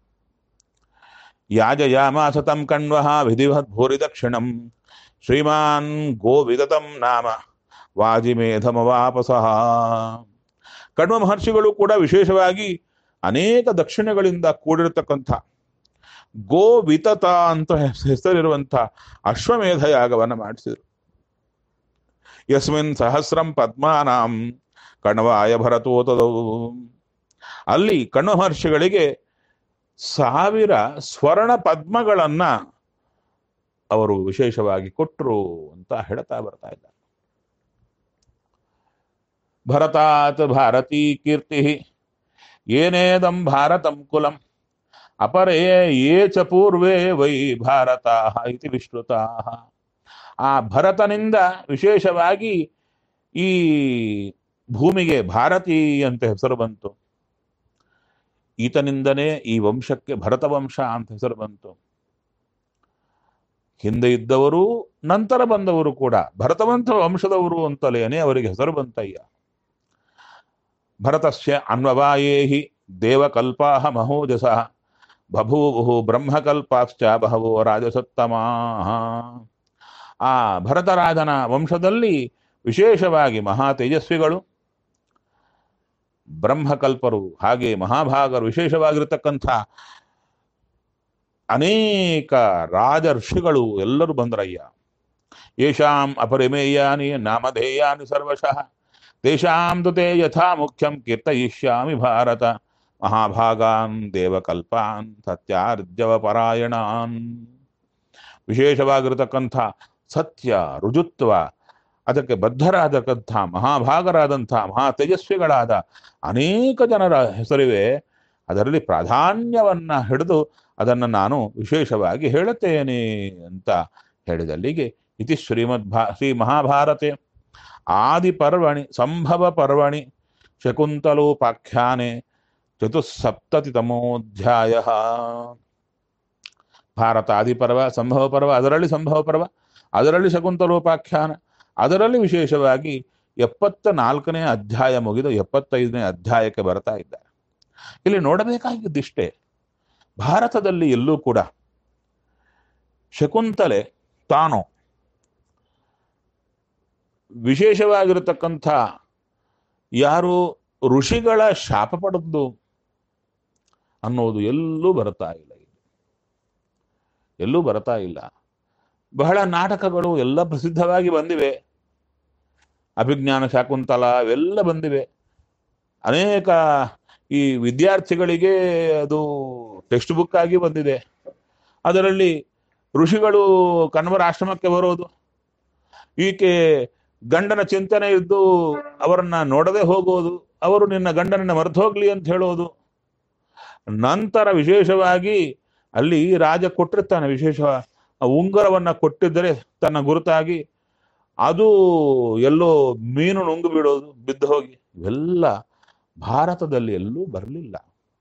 ಯಾಜಯಾಮಾಸ ತಂ ಕಣ್ವಃ ವಿಧಿವತ್ ಭೂರಿ ದಕ್ಷಿಣಂ ಶ್ರೀಮಾನ್ ಗೋವಿದತಂ ನಾಮ ವಾಜಿಮೇಧಮವಾಪಸಃ ಕಣ್ವ ಮಹರ್ಷಿಗಳು ಕೂಡ ವಿಶೇಷವಾಗಿ ಅನೇಕ ದಕ್ಷಿಣಗಳಿಂದ ಕೂಡಿರತಕ್ಕಂಥ ಗೋವಿತತ ಅಂತ ಹೆಸರಿರುವಂಥ ಅಶ್ವಮೇಧ ಯಾಗವನ್ನು ಮಾಡಿಸಿದರು ಯಸ್ಮಿನ್ ಸಹಸ್ರಂ ಪದ್ಮಾನಾಂ ಕಣ್ವಾಯ ಭರತೋತದವು ಅಲ್ಲಿ ಕಣ್ವ ಮಹರ್ಷಿಗಳಿಗೆ ಸಾವಿರ ಸ್ವರ್ಣ ಪದ್ಮಗಳನ್ನ ಅವರು ವಿಶೇಷವಾಗಿ ಕೊಟ್ಟರು ಅಂತ ಹೇಳ್ತಾ ಬರ್ತಾ ಇದ್ದಾರೆ ಭರತಾತ್ ಭಾರತೀ ಕೀರ್ತಿ ಏನೇದಂ ಭಾರತಂ ಕುಲಂ ಅಪರೇ ಯೇ ಚ ಪೂರ್ವೇ ವೈ ಭಾರತ ಇತಿ ವಿಶ್ರುತ ಆ ಭರತನಿಂದ ವಿಶೇಷವಾಗಿ ಈ ಭೂಮಿಗೆ ಭಾರತಿ ಅಂತ ಹೆಸರು ಬಂತು ಈತನಿಂದನೇ ಈ ವಂಶಕ್ಕೆ ಭರತ ವಂಶ ಅಂತ ಹೆಸರು ಬಂತು ಹಿಂದೆ ಇದ್ದವರು ನಂತರ ಬಂದವರು ಕೂಡ ಭರತವಂತ ವಂಶದವರು ಅಂತಲೇನೆ ಅವರಿಗೆ ಹೆಸರು ಬಂತಯ್ಯ ಭರತಸ್ಯ ಅನ್ವವಾಯೇಹಿ ದೇವಕಲ್ಪಾಹ ಮಹೋಜಸ ಬಭೂವು ಬ್ರಹ್ಮಕಲ್ಪಾಶ್ಚ ಬಹವೋ ರಾಜಸತ್ತಮಾ ಆ ಭರತರಾಜನ ವಂಶದಲ್ಲಿ ವಿಶೇಷವಾಗಿ ಮಹಾ ತೇಜಸ್ವಿಗಳು ಬ್ರಹ್ಮಕಲ್ಪರು ಹಾಗೆ ಮಹಾಭಾಗರು ವಿಶೇಷವಾಗಿರತಕ್ಕಂಥ ಅನೇಕ ರಾಜ ಋಷಿಗಳು ಎಲ್ಲರೂ ಬಂದರಯ್ಯ ಯೇಷಾಂ ಅಪರಿಮೇಯಾನಿ ನಾಮಧೇಯಾನಿ ಸರ್ವಶಃ ತೇಷಾಂ ತು ತೇ ಯಥಾ ಮುಖ್ಯಂ ಕೀರ್ತಯಿಷ್ಯಾಮಿ ಭಾರತ ಮಹಾಭಾಗಾನ್ ದೇವಕಲ್ಪಾನ್ ಸತ್ಯಾರ್ಜವ ಪರಾಯಣಾನ್ ವಿಶೇಷವಾಗಿರತಕ್ಕಂಥ ಸತ್ಯ ರುಜುತ್ವ ಅದಕ್ಕೆ ಬದ್ಧರಾದಕ್ಕಂಥ ಮಹಾಭಾಗರಾದಂಥ ಮಹಾ ತೇಜಸ್ವಿಗಳಾದ ಅನೇಕ ಜನರ ಹೆಸರಿವೆ ಅದರಲ್ಲಿ ಪ್ರಾಧಾನ್ಯವನ್ನ ಹಿಡಿದು ಅದನ್ನು ನಾನು ವಿಶೇಷವಾಗಿ ಹೇಳುತ್ತೇನೆ ಅಂತ ಹೇಳಿದಲ್ಲಿಗೆ ಇತಿ ಶ್ರೀಮದ್ ಭಾ ಶ್ರೀ ಮಹಾಭಾರತೆ ಆದಿಪರ್ವಣಿ ಸಂಭವ ಪರ್ವಣಿ ಶಕುಂತಲೋಪಾಖ್ಯಾನೆ ಚತುಸ್ಸಪ್ತತಿತಮೋಧ್ಯಾಯ ಭಾರತ ಆದಿಪರ್ವ ಸಂಭವ ಪರ್ವ ಅದರಲ್ಲಿ ಸಂಭವ ಪರ್ವ ಅದರಲ್ಲಿ ಶಕುಂತಲೋಪಾಖ್ಯಾನ ಅದರಲ್ಲಿ ವಿಶೇಷವಾಗಿ ಎಪ್ಪತ್ತ ನಾಲ್ಕನೇ ಅಧ್ಯಾಯ ಮುಗಿದು ಎಪ್ಪತ್ತೈದನೇ ಅಧ್ಯಾಯಕ್ಕೆ ಬರ್ತಾ ಇದ್ದಾರೆ ಇಲ್ಲಿ ನೋಡಬೇಕಾಗಿದ್ದಿಷ್ಟೇ ಭಾರತದಲ್ಲಿ ಎಲ್ಲೂ ಕೂಡ ಶಕುಂತಲೆ ತಾನು ವಿಶೇಷವಾಗಿರತಕ್ಕಂಥ ಯಾರು ಋಷಿಗಳ ಶಾಪ ಪಡೆದು ಅನ್ನೋದು ಎಲ್ಲೂ ಬರ್ತಾ ಇಲ್ಲ ಇಲ್ಲಿ ಎಲ್ಲೂ ಬರ್ತಾ ಇಲ್ಲ ಬಹಳ ನಾಟಕಗಳು ಎಲ್ಲ ಪ್ರಸಿದ್ಧವಾಗಿ ಬಂದಿವೆ ಅಭಿಜ್ಞಾನ ಶಾಕುಂತಲ ಅವೆಲ್ಲ ಬಂದಿವೆ ಅನೇಕ ಈ ವಿದ್ಯಾರ್ಥಿಗಳಿಗೆ ಅದು ಟೆಕ್ಸ್ಟ್ ಬುಕ್ ಆಗಿ ಬಂದಿದೆ ಅದರಲ್ಲಿ ಋಷಿಗಳು ಕಣ್ವರ ಆಶ್ರಮಕ್ಕೆ ಬರೋದು ಈಕೆ ಗಂಡನ ಚಿಂತನೆ ಇದ್ದು ಅವರನ್ನ ನೋಡದೆ ಹೋಗೋದು ಅವರು ನಿನ್ನ ಗಂಡನನ್ನ ಮರೆತು ಹೋಗ್ಲಿ ಅಂತ ಹೇಳೋದು ನಂತರ ವಿಶೇಷವಾಗಿ ಅಲ್ಲಿ ರಾಜ ಕೊಟ್ಟಿರ್ತಾನೆ ವಿಶೇಷ ಆ ಉಂಗುರವನ್ನ ಕೊಟ್ಟಿದ್ದರೆ ತನ್ನ ಗುರುತಾಗಿ ಅದು ಎಲ್ಲೋ ಮೀನು ನುಂಗು ಬಿಡೋದು ಬಿದ್ದು ಹೋಗಿ ಇವೆಲ್ಲ ಭಾರತದಲ್ಲಿ ಎಲ್ಲೂ ಬರಲಿಲ್ಲ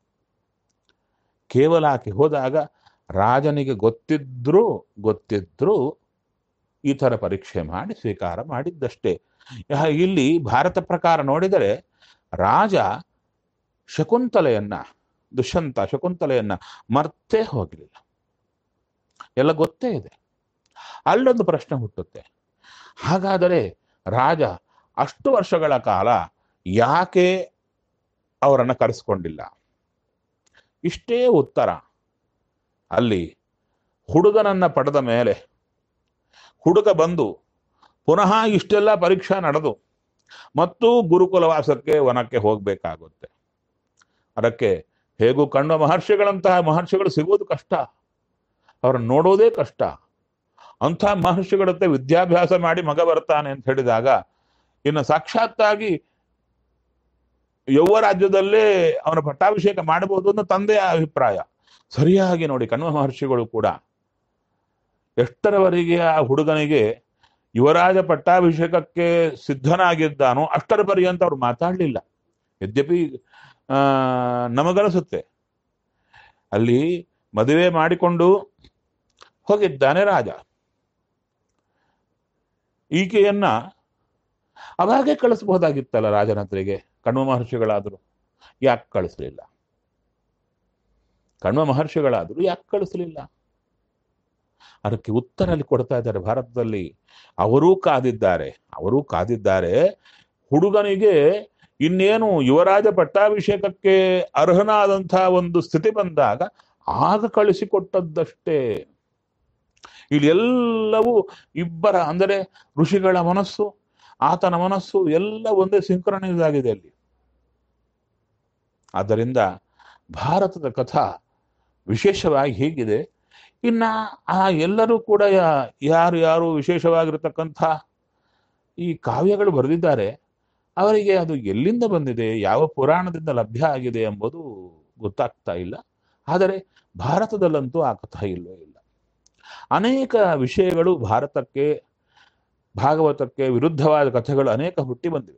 ಕೇವಲ ಆಕೆ ಹೋದಾಗ ರಾಜನಿಗೆ ಗೊತ್ತಿದ್ರೂ ಗೊತ್ತಿದ್ರೂ ಈ ಥರ ಪರೀಕ್ಷೆ ಮಾಡಿ ಸ್ವೀಕಾರ ಮಾಡಿದ್ದಷ್ಟೇ ಯಾ- ಇಲ್ಲಿ ಭಾರತ ಪ್ರಕಾರ ನೋಡಿದರೆ ರಾಜ ಶಕುಂತಲೆಯನ್ನ ದುಷ್ಯಂತ ಶಕುಂತಲೆಯನ್ನ ಮರ್ತೇ ಹೋಗಲಿಲ್ಲ ಎಲ್ಲ ಗೊತ್ತೇ ಇದೆ ಅಲ್ಲೊಂದು ಪ್ರಶ್ನೆ ಹುಟ್ಟುತ್ತೆ ಹಾಗಾದರೆ ರಾಜ ಅಷ್ಟು ವರ್ಷಗಳ ಕಾಲ ಯಾಕೆ ಅವರನ್ನು ಕರೆಸ್ಕೊಂಡಿಲ್ಲ ಇಷ್ಟೇ ಉತ್ತರ ಅಲ್ಲಿ ಹುಡುಗನನ್ನ ಪಡೆದ ಮೇಲೆ ಹುಡುಗ ಬಂದು ಪುನಃ ಇಷ್ಟೆಲ್ಲ ಪರೀಕ್ಷಾ ನಡೆದು ಮತ್ತು ಗುರುಕುಲವಾಸಕ್ಕೆ ವನಕ್ಕೆ ಹೋಗಬೇಕಾಗುತ್ತೆ ಅದಕ್ಕೆ ಹೇಗೂ ಕಣ್ವ ಮಹರ್ಷಿಗಳಂತಹ ಮಹರ್ಷಿಗಳು ಸಿಗೋದು ಕಷ್ಟ ಅವ್ರನ್ನ ನೋಡೋದೇ ಕಷ್ಟ ಅಂಥ ಮಹರ್ಷಿಗಳತ್ತೆ ವಿದ್ಯಾಭ್ಯಾಸ ಮಾಡಿ ಮಗ ಬರ್ತಾನೆ ಅಂತ ಹೇಳಿದಾಗ ಇನ್ನು ಸಾಕ್ಷಾತ್ತಾಗಿ ಯೌವ ರಾಜ್ಯದಲ್ಲೇ ಅವನ ಪಟ್ಟಾಭಿಷೇಕ ಮಾಡಬಹುದು ಅನ್ನೋ ತಂದೆಯ ಅಭಿಪ್ರಾಯ ಸರಿಯಾಗಿ ನೋಡಿ ಕಣ್ವ ಮಹರ್ಷಿಗಳು ಕೂಡ ಎಷ್ಟರವರೆಗೆ ಆ ಹುಡುಗನಿಗೆ ಯುವರಾಜ ಪಟ್ಟಾಭಿಷೇಕಕ್ಕೆ ಸಿದ್ಧನಾಗಿದ್ದಾನೋ ಅಷ್ಟರ ಪರ್ಯಂತ ಅವ್ರು ಮಾತಾಡಲಿಲ್ಲ ಯದ್ಯಪಿ ಆ ನಮಗನಿಸುತ್ತೆ ಅಲ್ಲಿ ಮದುವೆ ಮಾಡಿಕೊಂಡು ಹೋಗಿದ್ದಾನೆ ರಾಜ ಈಕೆಯನ್ನ ಅವಾಗೇ ಕಳಿಸಬಹುದಾಗಿತ್ತಲ್ಲ ರಾಜನ ಹತ್ರಿಗೆ ಕಣ್ವ ಮಹರ್ಷಿಗಳಾದರು ಯಾಕೆ ಕಳಿಸ್ಲಿಲ್ಲ ಕಣ್ವ ಮಹರ್ಷಿಗಳಾದರು ಯಾಕೆ ಕಳಿಸ್ಲಿಲ್ಲ ಅದಕ್ಕೆ ಉತ್ತರ ಅಲ್ಲಿ ಕೊಡ್ತಾ ಇದ್ದಾರೆ ಭಾರತದಲ್ಲಿ ಅವರೂ ಕಾದಿದ್ದಾರೆ ಅವರೂ ಕಾದಿದ್ದಾರೆ ಹುಡುಗನಿಗೆ ಇನ್ನೇನು ಯುವರಾಜ ಪಟ್ಟಾಭಿಷೇಕಕ್ಕೆ ಅರ್ಹನಾದಂತಹ ಒಂದು ಸ್ಥಿತಿ ಬಂದಾಗ ಆಗ ಕಳಿಸಿಕೊಟ್ಟದ್ದಷ್ಟೇ ಇಲ್ಲಿ ಎಲ್ಲವೂ ಇಬ್ಬರ ಅಂದರೆ ಋಷಿಗಳ ಮನಸ್ಸು ಆತನ ಮನಸ್ಸು ಎಲ್ಲ ಒಂದೇ ಸಿಂಕ್ರನೈಸ್ ಆಗಿದೆ ಅಲ್ಲಿ ಆದ್ದರಿಂದ ಭಾರತದ ಕಥಾ ವಿಶೇಷವಾಗಿ ಹೀಗಿದೆ ಇನ್ನ ಆ ಎಲ್ಲರೂ ಕೂಡ ಯಾ- ಯಾರು ಯಾರು ವಿಶೇಷವಾಗಿರತಕ್ಕಂಥ ಈ ಕಾವ್ಯಗಳು ಬರೆದಿದ್ದಾರೆ ಅವರಿಗೆ ಅದು ಎಲ್ಲಿಂದ ಬಂದಿದೆ ಯಾವ ಪುರಾಣದಿಂದ ಲಭ್ಯ ಆಗಿದೆ ಎಂಬುದು ಗೊತ್ತಾಗ್ತಾ ಇಲ್ಲ ಆದರೆ ಭಾರತದಲ್ಲಂತೂ ಆ ಕಥಾ ಇಲ್ಲವೇ ಇಲ್ಲ ಅನೇಕ ವಿಷಯಗಳು ಭಾರತಕ್ಕೆ ಭಾಗವತಕ್ಕೆ ವಿರುದ್ಧವಾದ ಕಥೆಗಳು ಅನೇಕ ಹುಟ್ಟಿ ಬಂದಿವೆ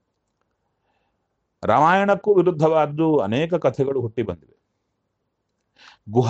ರಾಮಾಯಣಕ್ಕೂ ವಿರುದ್ಧವಾದ್ದು ಅನೇಕ ಕಥೆಗಳು ಹುಟ್ಟಿ ಬಂದಿವೆ ಗುಹ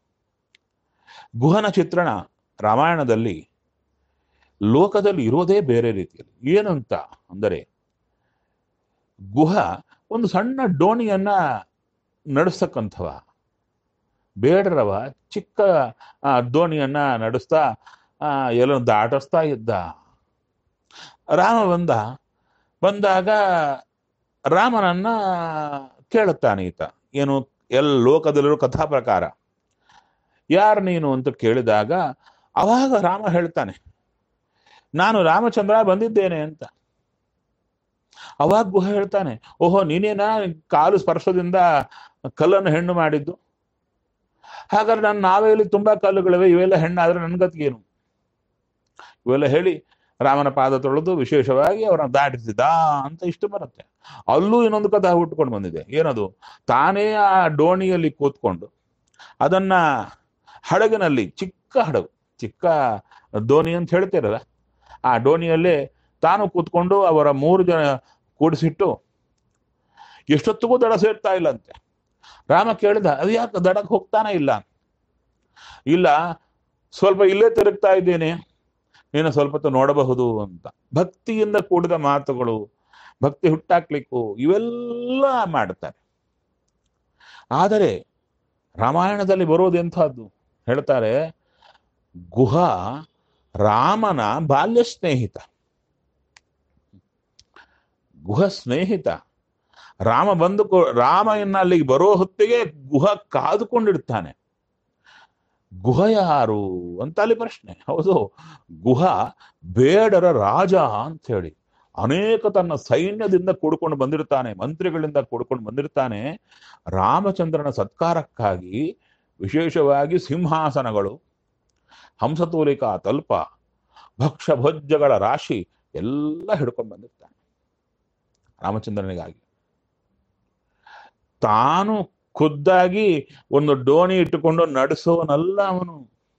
ಗುಹನ ಚಿತ್ರಣ ರಾಮಾಯಣದಲ್ಲಿ ಲೋಕದಲ್ಲಿ ಇರೋದೇ ಬೇರೆ ರೀತಿಯಲ್ಲಿ ಏನಂತ ಅಂದರೆ ಗುಹ ಒಂದು ಸಣ್ಣ ಡೋಣಿಯನ್ನ ನಡೆಸ್ತಕ್ಕಂಥವ ಬೇಡರವ ಚಿಕ್ಕ ಆ, ದೋಣಿಯನ್ನ ನಡೆಸ್ತಾ ಆ, ಎಲ್ಲ ದಾಟಿಸ್ತಾ ಇದ್ದ ರಾಮ ಬಂದ ಬಂದಾಗ ರಾಮನನ್ನ ಕೇಳುತ್ತಾನೆ ಈತ ಏನು ಎಲ್ಲ ಲೋಕದಲ್ಲಿರೋ ಕಥಾ ಪ್ರಕಾರ ಯಾರು ನೀನು ಅಂತ ಕೇಳಿದಾಗ ಅವಾಗ ರಾಮ ಹೇಳ್ತಾನೆ ನಾನು ರಾಮಚಂದ್ರ ಬಂದಿದ್ದೇನೆ ಅಂತ ಅವಾಗ ಗುಹ ಹೇಳ್ತಾನೆ ಓಹೋ ನೀನೇನ ಕಾಲು ಸ್ಪರ್ಶದಿಂದ ಕಲ್ಲನ್ನು ಹೆಣ್ಣು ಮಾಡಿದ್ದು ಹಾಗಾದ್ರೆ ನನ್ನ ನಾವೇ ಇಲ್ಲಿ ತುಂಬಾ ಕಲ್ಲುಗಳಿವೆ ಇವೆಲ್ಲ ಹೆಣ್ಣಾದ್ರೆ ನನ್ನ ಗತಿಗೇನು ಇವೆಲ್ಲ ಹೇಳಿ ರಾಮನ ಪಾದ ತೊಳೆದು ವಿಶೇಷವಾಗಿ ಅವರನ್ನ ದಾಟಿಸಿದ ಅಂತ ಇಷ್ಟು ಬರುತ್ತೆ ಅಲ್ಲೂ ಇನ್ನೊಂದು ಕಥೆ ಹುಟ್ಕೊಂಡು ಬಂದಿದೆ ಏನದು ತಾನೇ ಆ ಡೋಣಿಯಲ್ಲಿ ಕೂತ್ಕೊಂಡು ಅದನ್ನ ಹಡಗಿನಲ್ಲಿ ಚಿಕ್ಕ ಹಡಗು ಚಿಕ್ಕ ದೋಣಿ ಅಂತ ಹೇಳ್ತಿರಲ್ಲ ಆ ಡೋಣಿಯಲ್ಲೇ ತಾನು ಕೂತ್ಕೊಂಡು ಅವರ ಮೂರು ಜನ ಕೂಡಿಸಿಟ್ಟು ಎಷ್ಟೊತ್ತಿಗೂ ದಡ ಸೇರ್ತಾ ಇಲ್ಲಂತೆ ರಾಮ ಕೇಳಿದ ಅದು ಯಾಕೆ ದಡಕ್ಕೆ ಹೋಗ್ತಾನೆ ಇಲ್ಲ ಇಲ್ಲ ಸ್ವಲ್ಪ ಇಲ್ಲೇ ತಿರುಗ್ತಾ ಇದ್ದೇನೆ ನೀನು ಸ್ವಲ್ಪ ಹೊತ್ತು ನೋಡಬಹುದು ಅಂತ ಭಕ್ತಿಯಿಂದ ಕೂಡಿದ ಮಾತುಗಳು ಭಕ್ತಿ ಹುಟ್ಟಾಕ್ಲಿಕ್ಕೂ ಇವೆಲ್ಲ ಮಾಡ್ತಾರೆ ಆದರೆ ರಾಮಾಯಣದಲ್ಲಿ ಬರೋದು ಎಂಥದ್ದು ಹೇಳ್ತಾರೆ ಗುಹ ರಾಮನ ಬಾಲ್ಯ ಸ್ನೇಹಿತ ಗುಹ ಸ್ನೇಹಿತ ರಾಮ ಬಂದು ಕೊ- ರಾಮ ಇನ್ನ ಅಲ್ಲಿಗೆ ಬರೋ ಹೊತ್ತಿಗೆ ಗುಹ ಕಾದುಕೊಂಡಿರ್ತಾನೆ ಗುಹ ಯಾರು ಅಂತ ಅಲ್ಲಿ ಪ್ರಶ್ನೆ ಹೌದು ಗುಹ ಬೇಡರ ರಾಜ ಅಂತ ಹೇಳಿ ಅನೇಕ ತನ್ನ ಸೈನ್ಯದಿಂದ ಕೂಡ್ಕೊಂಡು ಬಂದಿರ್ತಾನೆ ಮಂತ್ರಿಗಳಿಂದ ಕೂಡ್ಕೊಂಡು ಬಂದಿರ್ತಾನೆ ರಾಮಚಂದ್ರನ ಸತ್ಕಾರಕ್ಕಾಗಿ ವಿಶೇಷವಾಗಿ ಸಿಂಹಾಸನಗಳು ಹಂಸತೂಲಿಕಾ ತಲ್ಪ ಭಕ್ಷ್ಯ ಭೋಜ್ಯಗಳ ರಾಶಿ ಎಲ್ಲ ಹಿಡ್ಕೊಂಡು ಬಂದಿರ್ತಾನೆ ರಾಮಚಂದ್ರನಿಗಾಗಿ ತಾನು ಖುದ್ದಾಗಿ ಒಂದು ಡೋಣಿ ಇಟ್ಟುಕೊಂಡು ನಡೆಸೋನಲ್ಲ ಅವನು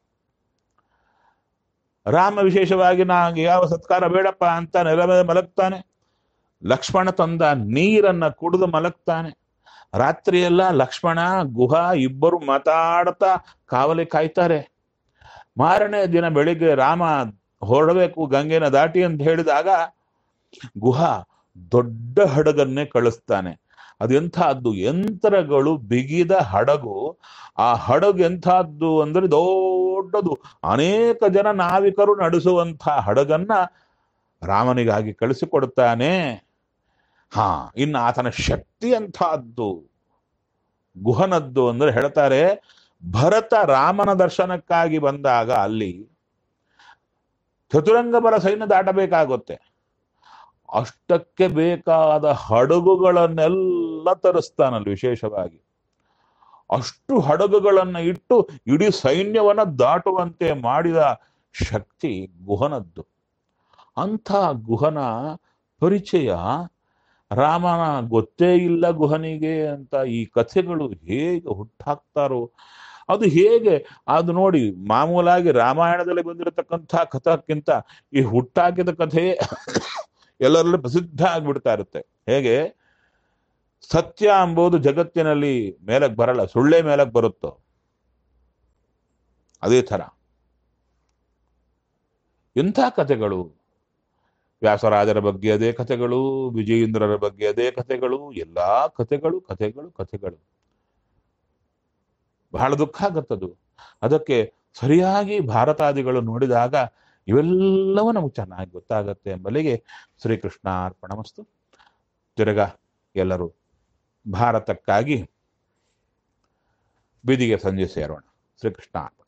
ರಾಮ ವಿಶೇಷವಾಗಿ ನನಗೆ ಯಾವ ಸತ್ಕಾರ ಬೇಡಪ್ಪ ಅಂತ ನೆಲ ಮೇಲೆ ಮಲಗ್ತಾನೆ ಲಕ್ಷ್ಮಣ ತಂದ ನೀರನ್ನ ಕುಡಿದು ಮಲಗ್ತಾನೆ ರಾತ್ರಿಯೆಲ್ಲ ಲಕ್ಷ್ಮಣ ಗುಹ ಇಬ್ಬರು ಮಾತಾಡ್ತಾ ಕಾವಲಿ ಕಾಯ್ತಾರೆ ಮಾರನೇ ದಿನ ಬೆಳಿಗ್ಗೆ ರಾಮ ಹೊರಡಬೇಕು ಗಂಗೆನ ದಾಟಿ ಅಂತ ಹೇಳಿದಾಗ ಗುಹ ದೊಡ್ಡ ಹಡಗನ್ನೇ ಕಳಿಸ್ತಾನೆ ಅದೆಂಥದ್ದು ಯಂತ್ರಗಳು ಬಿಗಿದ ಹಡಗು ಆ ಹಡಗು ಎಂಥದ್ದು ಅಂದ್ರೆ ದೊಡ್ಡದು ಅನೇಕ ಜನ ನಾವಿಕರು ನಡೆಸುವಂಥ ಹಡಗನ್ನ ರಾಮನಿಗಾಗಿ ಕಳಿಸಿಕೊಡ್ತಾನೆ ಹಾ ಇನ್ನು ಆತನ ಶಕ್ತಿ ಅಂತಹದ್ದು ಗುಹನದ್ದು ಅಂದ್ರೆ ಹೇಳ್ತಾರೆ ಭರತ ರಾಮನ ದರ್ಶನಕ್ಕಾಗಿ ಬಂದಾಗ ಅಲ್ಲಿ ಚತುರಂಗ ಬಲ ಸೈನ್ಯ ದಾಟಬೇಕಾಗುತ್ತೆ ಅಷ್ಟಕ್ಕೆ ಬೇಕಾದ ಹಡಗುಗಳನ್ನೆಲ್ಲ ತರಿಸ್ತಾನಲ್ಲಿ ವಿಶೇಷವಾಗಿ ಅಷ್ಟು ಹಡಗುಗಳನ್ನ ಇಟ್ಟು ಇಡೀ ಸೈನ್ಯವನ್ನ ದಾಟುವಂತೆ ಮಾಡಿದ ಶಕ್ತಿ ಗುಹನದ್ದು ಅಂಥ ಗುಹನ ಪರಿಚಯ ರಾಮನ ಗೊತ್ತೇ ಇಲ್ಲ ಗುಹನಿಗೆ ಅಂತ ಈ ಕಥೆಗಳು ಹೇಗೆ ಹುಟ್ಟಾಕ್ತಾರೋ ಅದು ಹೇಗೆ ಅದು ನೋಡಿ ಮಾಮೂಲಾಗಿ ರಾಮಾಯಣದಲ್ಲಿ ಬಂದಿರತಕ್ಕಂಥ ಕಥಕ್ಕಿಂತ ಈ ಹುಟ್ಟಾಕಿದ ಕಥೆ ಎಲ್ಲರಲ್ಲೂ ಪ್ರಸಿದ್ಧ ಆಗ್ಬಿಡ್ತಾ ಇರುತ್ತೆ ಹೇಗೆ ಸತ್ಯ ಎಂಬುದು ಜಗತ್ತಿನಲ್ಲಿ ಮೇಲಕ್ಕೆ ಬರಲ್ಲ ಸುಳ್ಳೇ ಮೇಲಕ್ಕೆ ಬರುತ್ತೋ ಅದೇ ಥರ ಎಂಥ ಕಥೆಗಳು ವ್ಯಾಸರಾಜರ ಬಗ್ಗೆ ಅದೇ ಕಥೆಗಳು ವಿಜಯೇಂದ್ರರ ಬಗ್ಗೆ ಅದೇ ಕಥೆಗಳು ಎಲ್ಲಾ ಕಥೆಗಳು ಕಥೆಗಳು ಕಥೆಗಳು ಬಹಳ ದುಃಖ ಆಗತ್ತದು ಅದಕ್ಕೆ ಸರಿಯಾಗಿ ಭಾರತಾದಿಗಳು ನೋಡಿದಾಗ ಇವೆಲ್ಲವೂ ನಮಗೆ ಚೆನ್ನಾಗಿ ಗೊತ್ತಾಗತ್ತೆ ಎಂಬಲ್ಲಿಗೆ ಶ್ರೀಕೃಷ್ಣ ಅರ್ಪಣಮಸ್ತು ತಿರ್ಗ ಎಲ್ಲರೂ ಭಾರತಕ್ಕಾಗಿ ಬೀದಿಗೆ ಸಂಜೆ ಸೇರೋಣ ಶ್ರೀಕೃಷ್ಣ ಅರ್ಪಣ